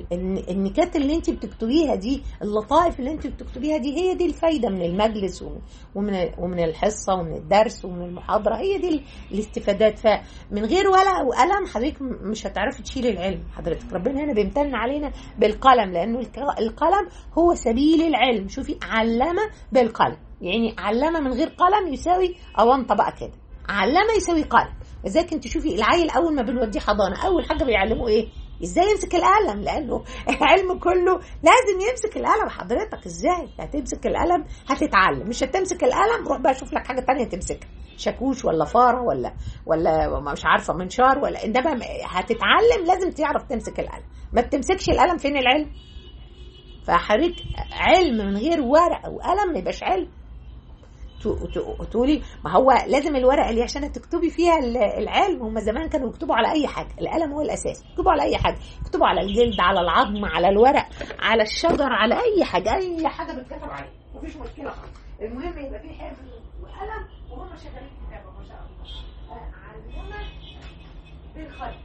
النكات اللي انت بتكتبيها دي اللطائف اللي انت بتكتبيها دي هي دي الفايده من المجلس ومن ومن الحصه ومن الدرس ومن المحاضره هي دي الاستفادات فمن غير ورقه وقلم حضرتك مش هتعرفي تشيلي العلم حضرتك ربنا هنا بيمتن علينا بالقلم لانه القلم هو سبيل العلم شوفي علم بالقلم يعني علم من غير قلم يساوي اونطه بقى كده علم يساوي قلم لذلك انت شوفي العيل اول ما بنوديه حضانه اول حاجه بيعلموه ايه ازاي يمسك القلم لانه العلم كله لازم يمسك القلم حضرتك ازاي هتمسك القلم هتتعلم مش هتمسك القلم روح بقى شوف لك حاجه تانية تمسكها شاكوش ولا فاره ولا ولا مش عارفه منشار ولا انما هتتعلم لازم تعرف تمسك القلم ما بتمسكش القلم فين العلم فحضرتك علم من غير ورقه وقلم ما يبقاش علم تقولي ما هو لازم الورقه اللي عشان تكتبي فيها العلم هم زمان كانوا يكتبوا على اي حاجه القلم هو الاساس يكتبوا على اي حاجه يكتبوا على الجلد على العظم على الورق على الشجر على اي حاجه اي حاجه بتكتب عليها مفيش مشكله خالص المهم يبقى في حفظ وقلم وهم شغالين كتابه ما شاء الله علمنا بالخط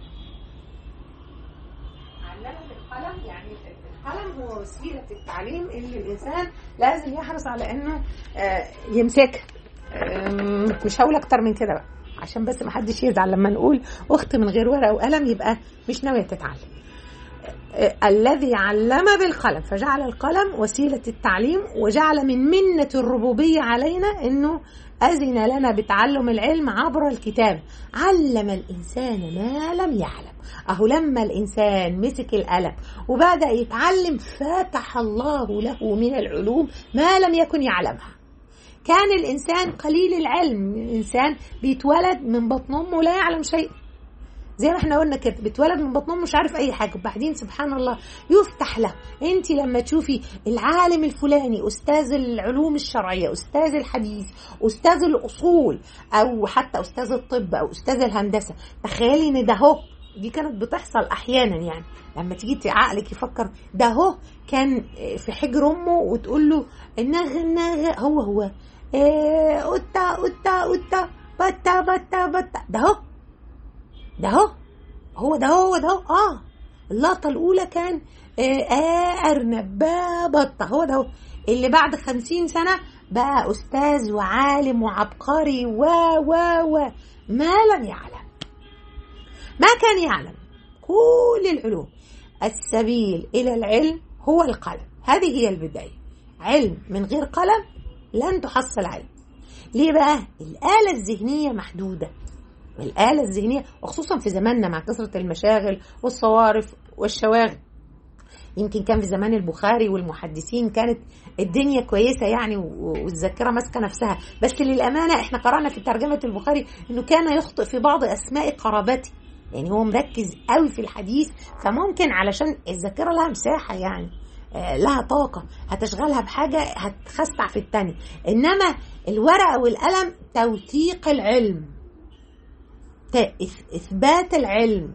علمنا بالقلم يعني القلم هو وسيلة التعليم اللي الإنسان لازم يحرص على إنه يمسكها مش هقول أكتر من كده بقى عشان بس ما حدش يزعل لما نقول أخت من غير ورقة وقلم يبقى مش ناوية تتعلم الذي علم بالقلم فجعل القلم وسيلة التعليم وجعل من منة الربوبية علينا إنه أذن لنا بتعلم العلم عبر الكتاب علم الإنسان ما لم يعلم أهو لما الإنسان مسك القلم وبدأ يتعلم فتح الله له من العلوم ما لم يكن يعلمها كان الإنسان قليل العلم الإنسان بيتولد من بطن أمه لا يعلم شيء زي ما احنا قلنا كده بتولد من بطنهم مش عارف اي حاجه وبعدين سبحان الله يفتح له انت لما تشوفي العالم الفلاني استاذ العلوم الشرعيه استاذ الحديث استاذ الاصول او حتى استاذ الطب او استاذ الهندسه تخيلي ان ده هو دي كانت بتحصل احيانا يعني لما تيجي عقلك يفكر ده هو كان في حجر امه وتقول له النغ النغ هو هو ايه قطه قطه قطه بطه بطه بطه ده هو ده هو هو ده هو ده هو اه اللقطة الأولى كان آه, آه أرنب بطة هو ده هو اللي بعد خمسين سنة بقى أستاذ وعالم وعبقري و و و ما لم يعلم ما كان يعلم كل العلوم السبيل إلى العلم هو القلم هذه هي البداية علم من غير قلم لن تحصل علم ليه بقى الآلة الذهنية محدودة الآلة الذهنية وخصوصا في زماننا مع كثرة المشاغل والصوارف والشواغل يمكن كان في زمان البخاري والمحدثين كانت الدنيا كويسه يعني والذاكره ماسكه نفسها بس للامانه احنا قرانا في ترجمه البخاري انه كان يخطئ في بعض اسماء قرابته يعني هو مركز قوي في الحديث فممكن علشان الذاكره لها مساحه يعني لها طاقة هتشغلها بحاجة هتخستع في التانية إنما الورقة والقلم توثيق العلم إثبات العلم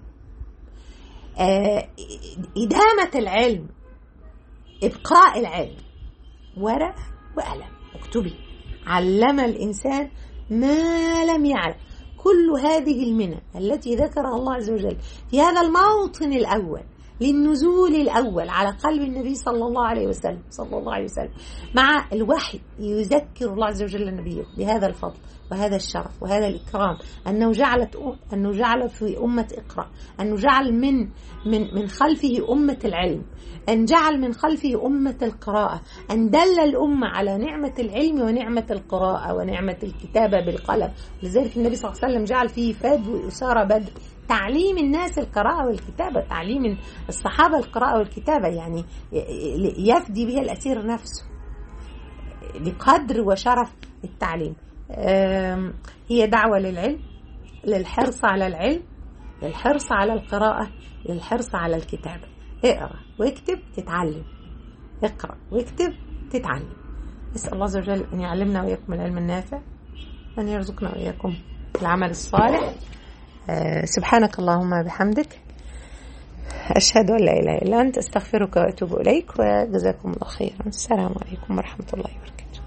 إدامة العلم إبقاء العلم ورقة وقلم اكتبي علم الإنسان ما لم يعلم كل هذه المنى التي ذكرها الله عز وجل في هذا الموطن الأول للنزول الأول على قلب النبي صلى الله عليه وسلم صلى الله عليه وسلم مع الوحي يذكر الله عز وجل نبيه بهذا الفضل وهذا الشرف وهذا الإكرام أنه جعلت أنه جعل في أمة اقرأ أنه جعل من من من خلفه أمة العلم أن جعل من خلفه أمة القراءة أن دل الأمة على نعمة العلم ونعمة القراءة ونعمة الكتابة بالقلم لذلك النبي صلى الله عليه وسلم جعل فيه فاد وأسارة بدر تعليم الناس القراءة والكتابة تعليم الصحابة القراءة والكتابة يعني يفدي بها الأسير نفسه بقدر وشرف التعليم هي دعوة للعلم للحرص على العلم للحرص على القراءة للحرص على الكتابة اقرأ واكتب تتعلم اقرأ واكتب تتعلم نسأل الله عز وجل أن يعلمنا وإياكم العلم النافع وأن يرزقنا وإياكم العمل الصالح سبحانك اللهم بحمدك أشهد أن لا إله إلا أنت أستغفرك وأتوب إليك وجزاكم الله خيرا السلام عليكم ورحمة الله وبركاته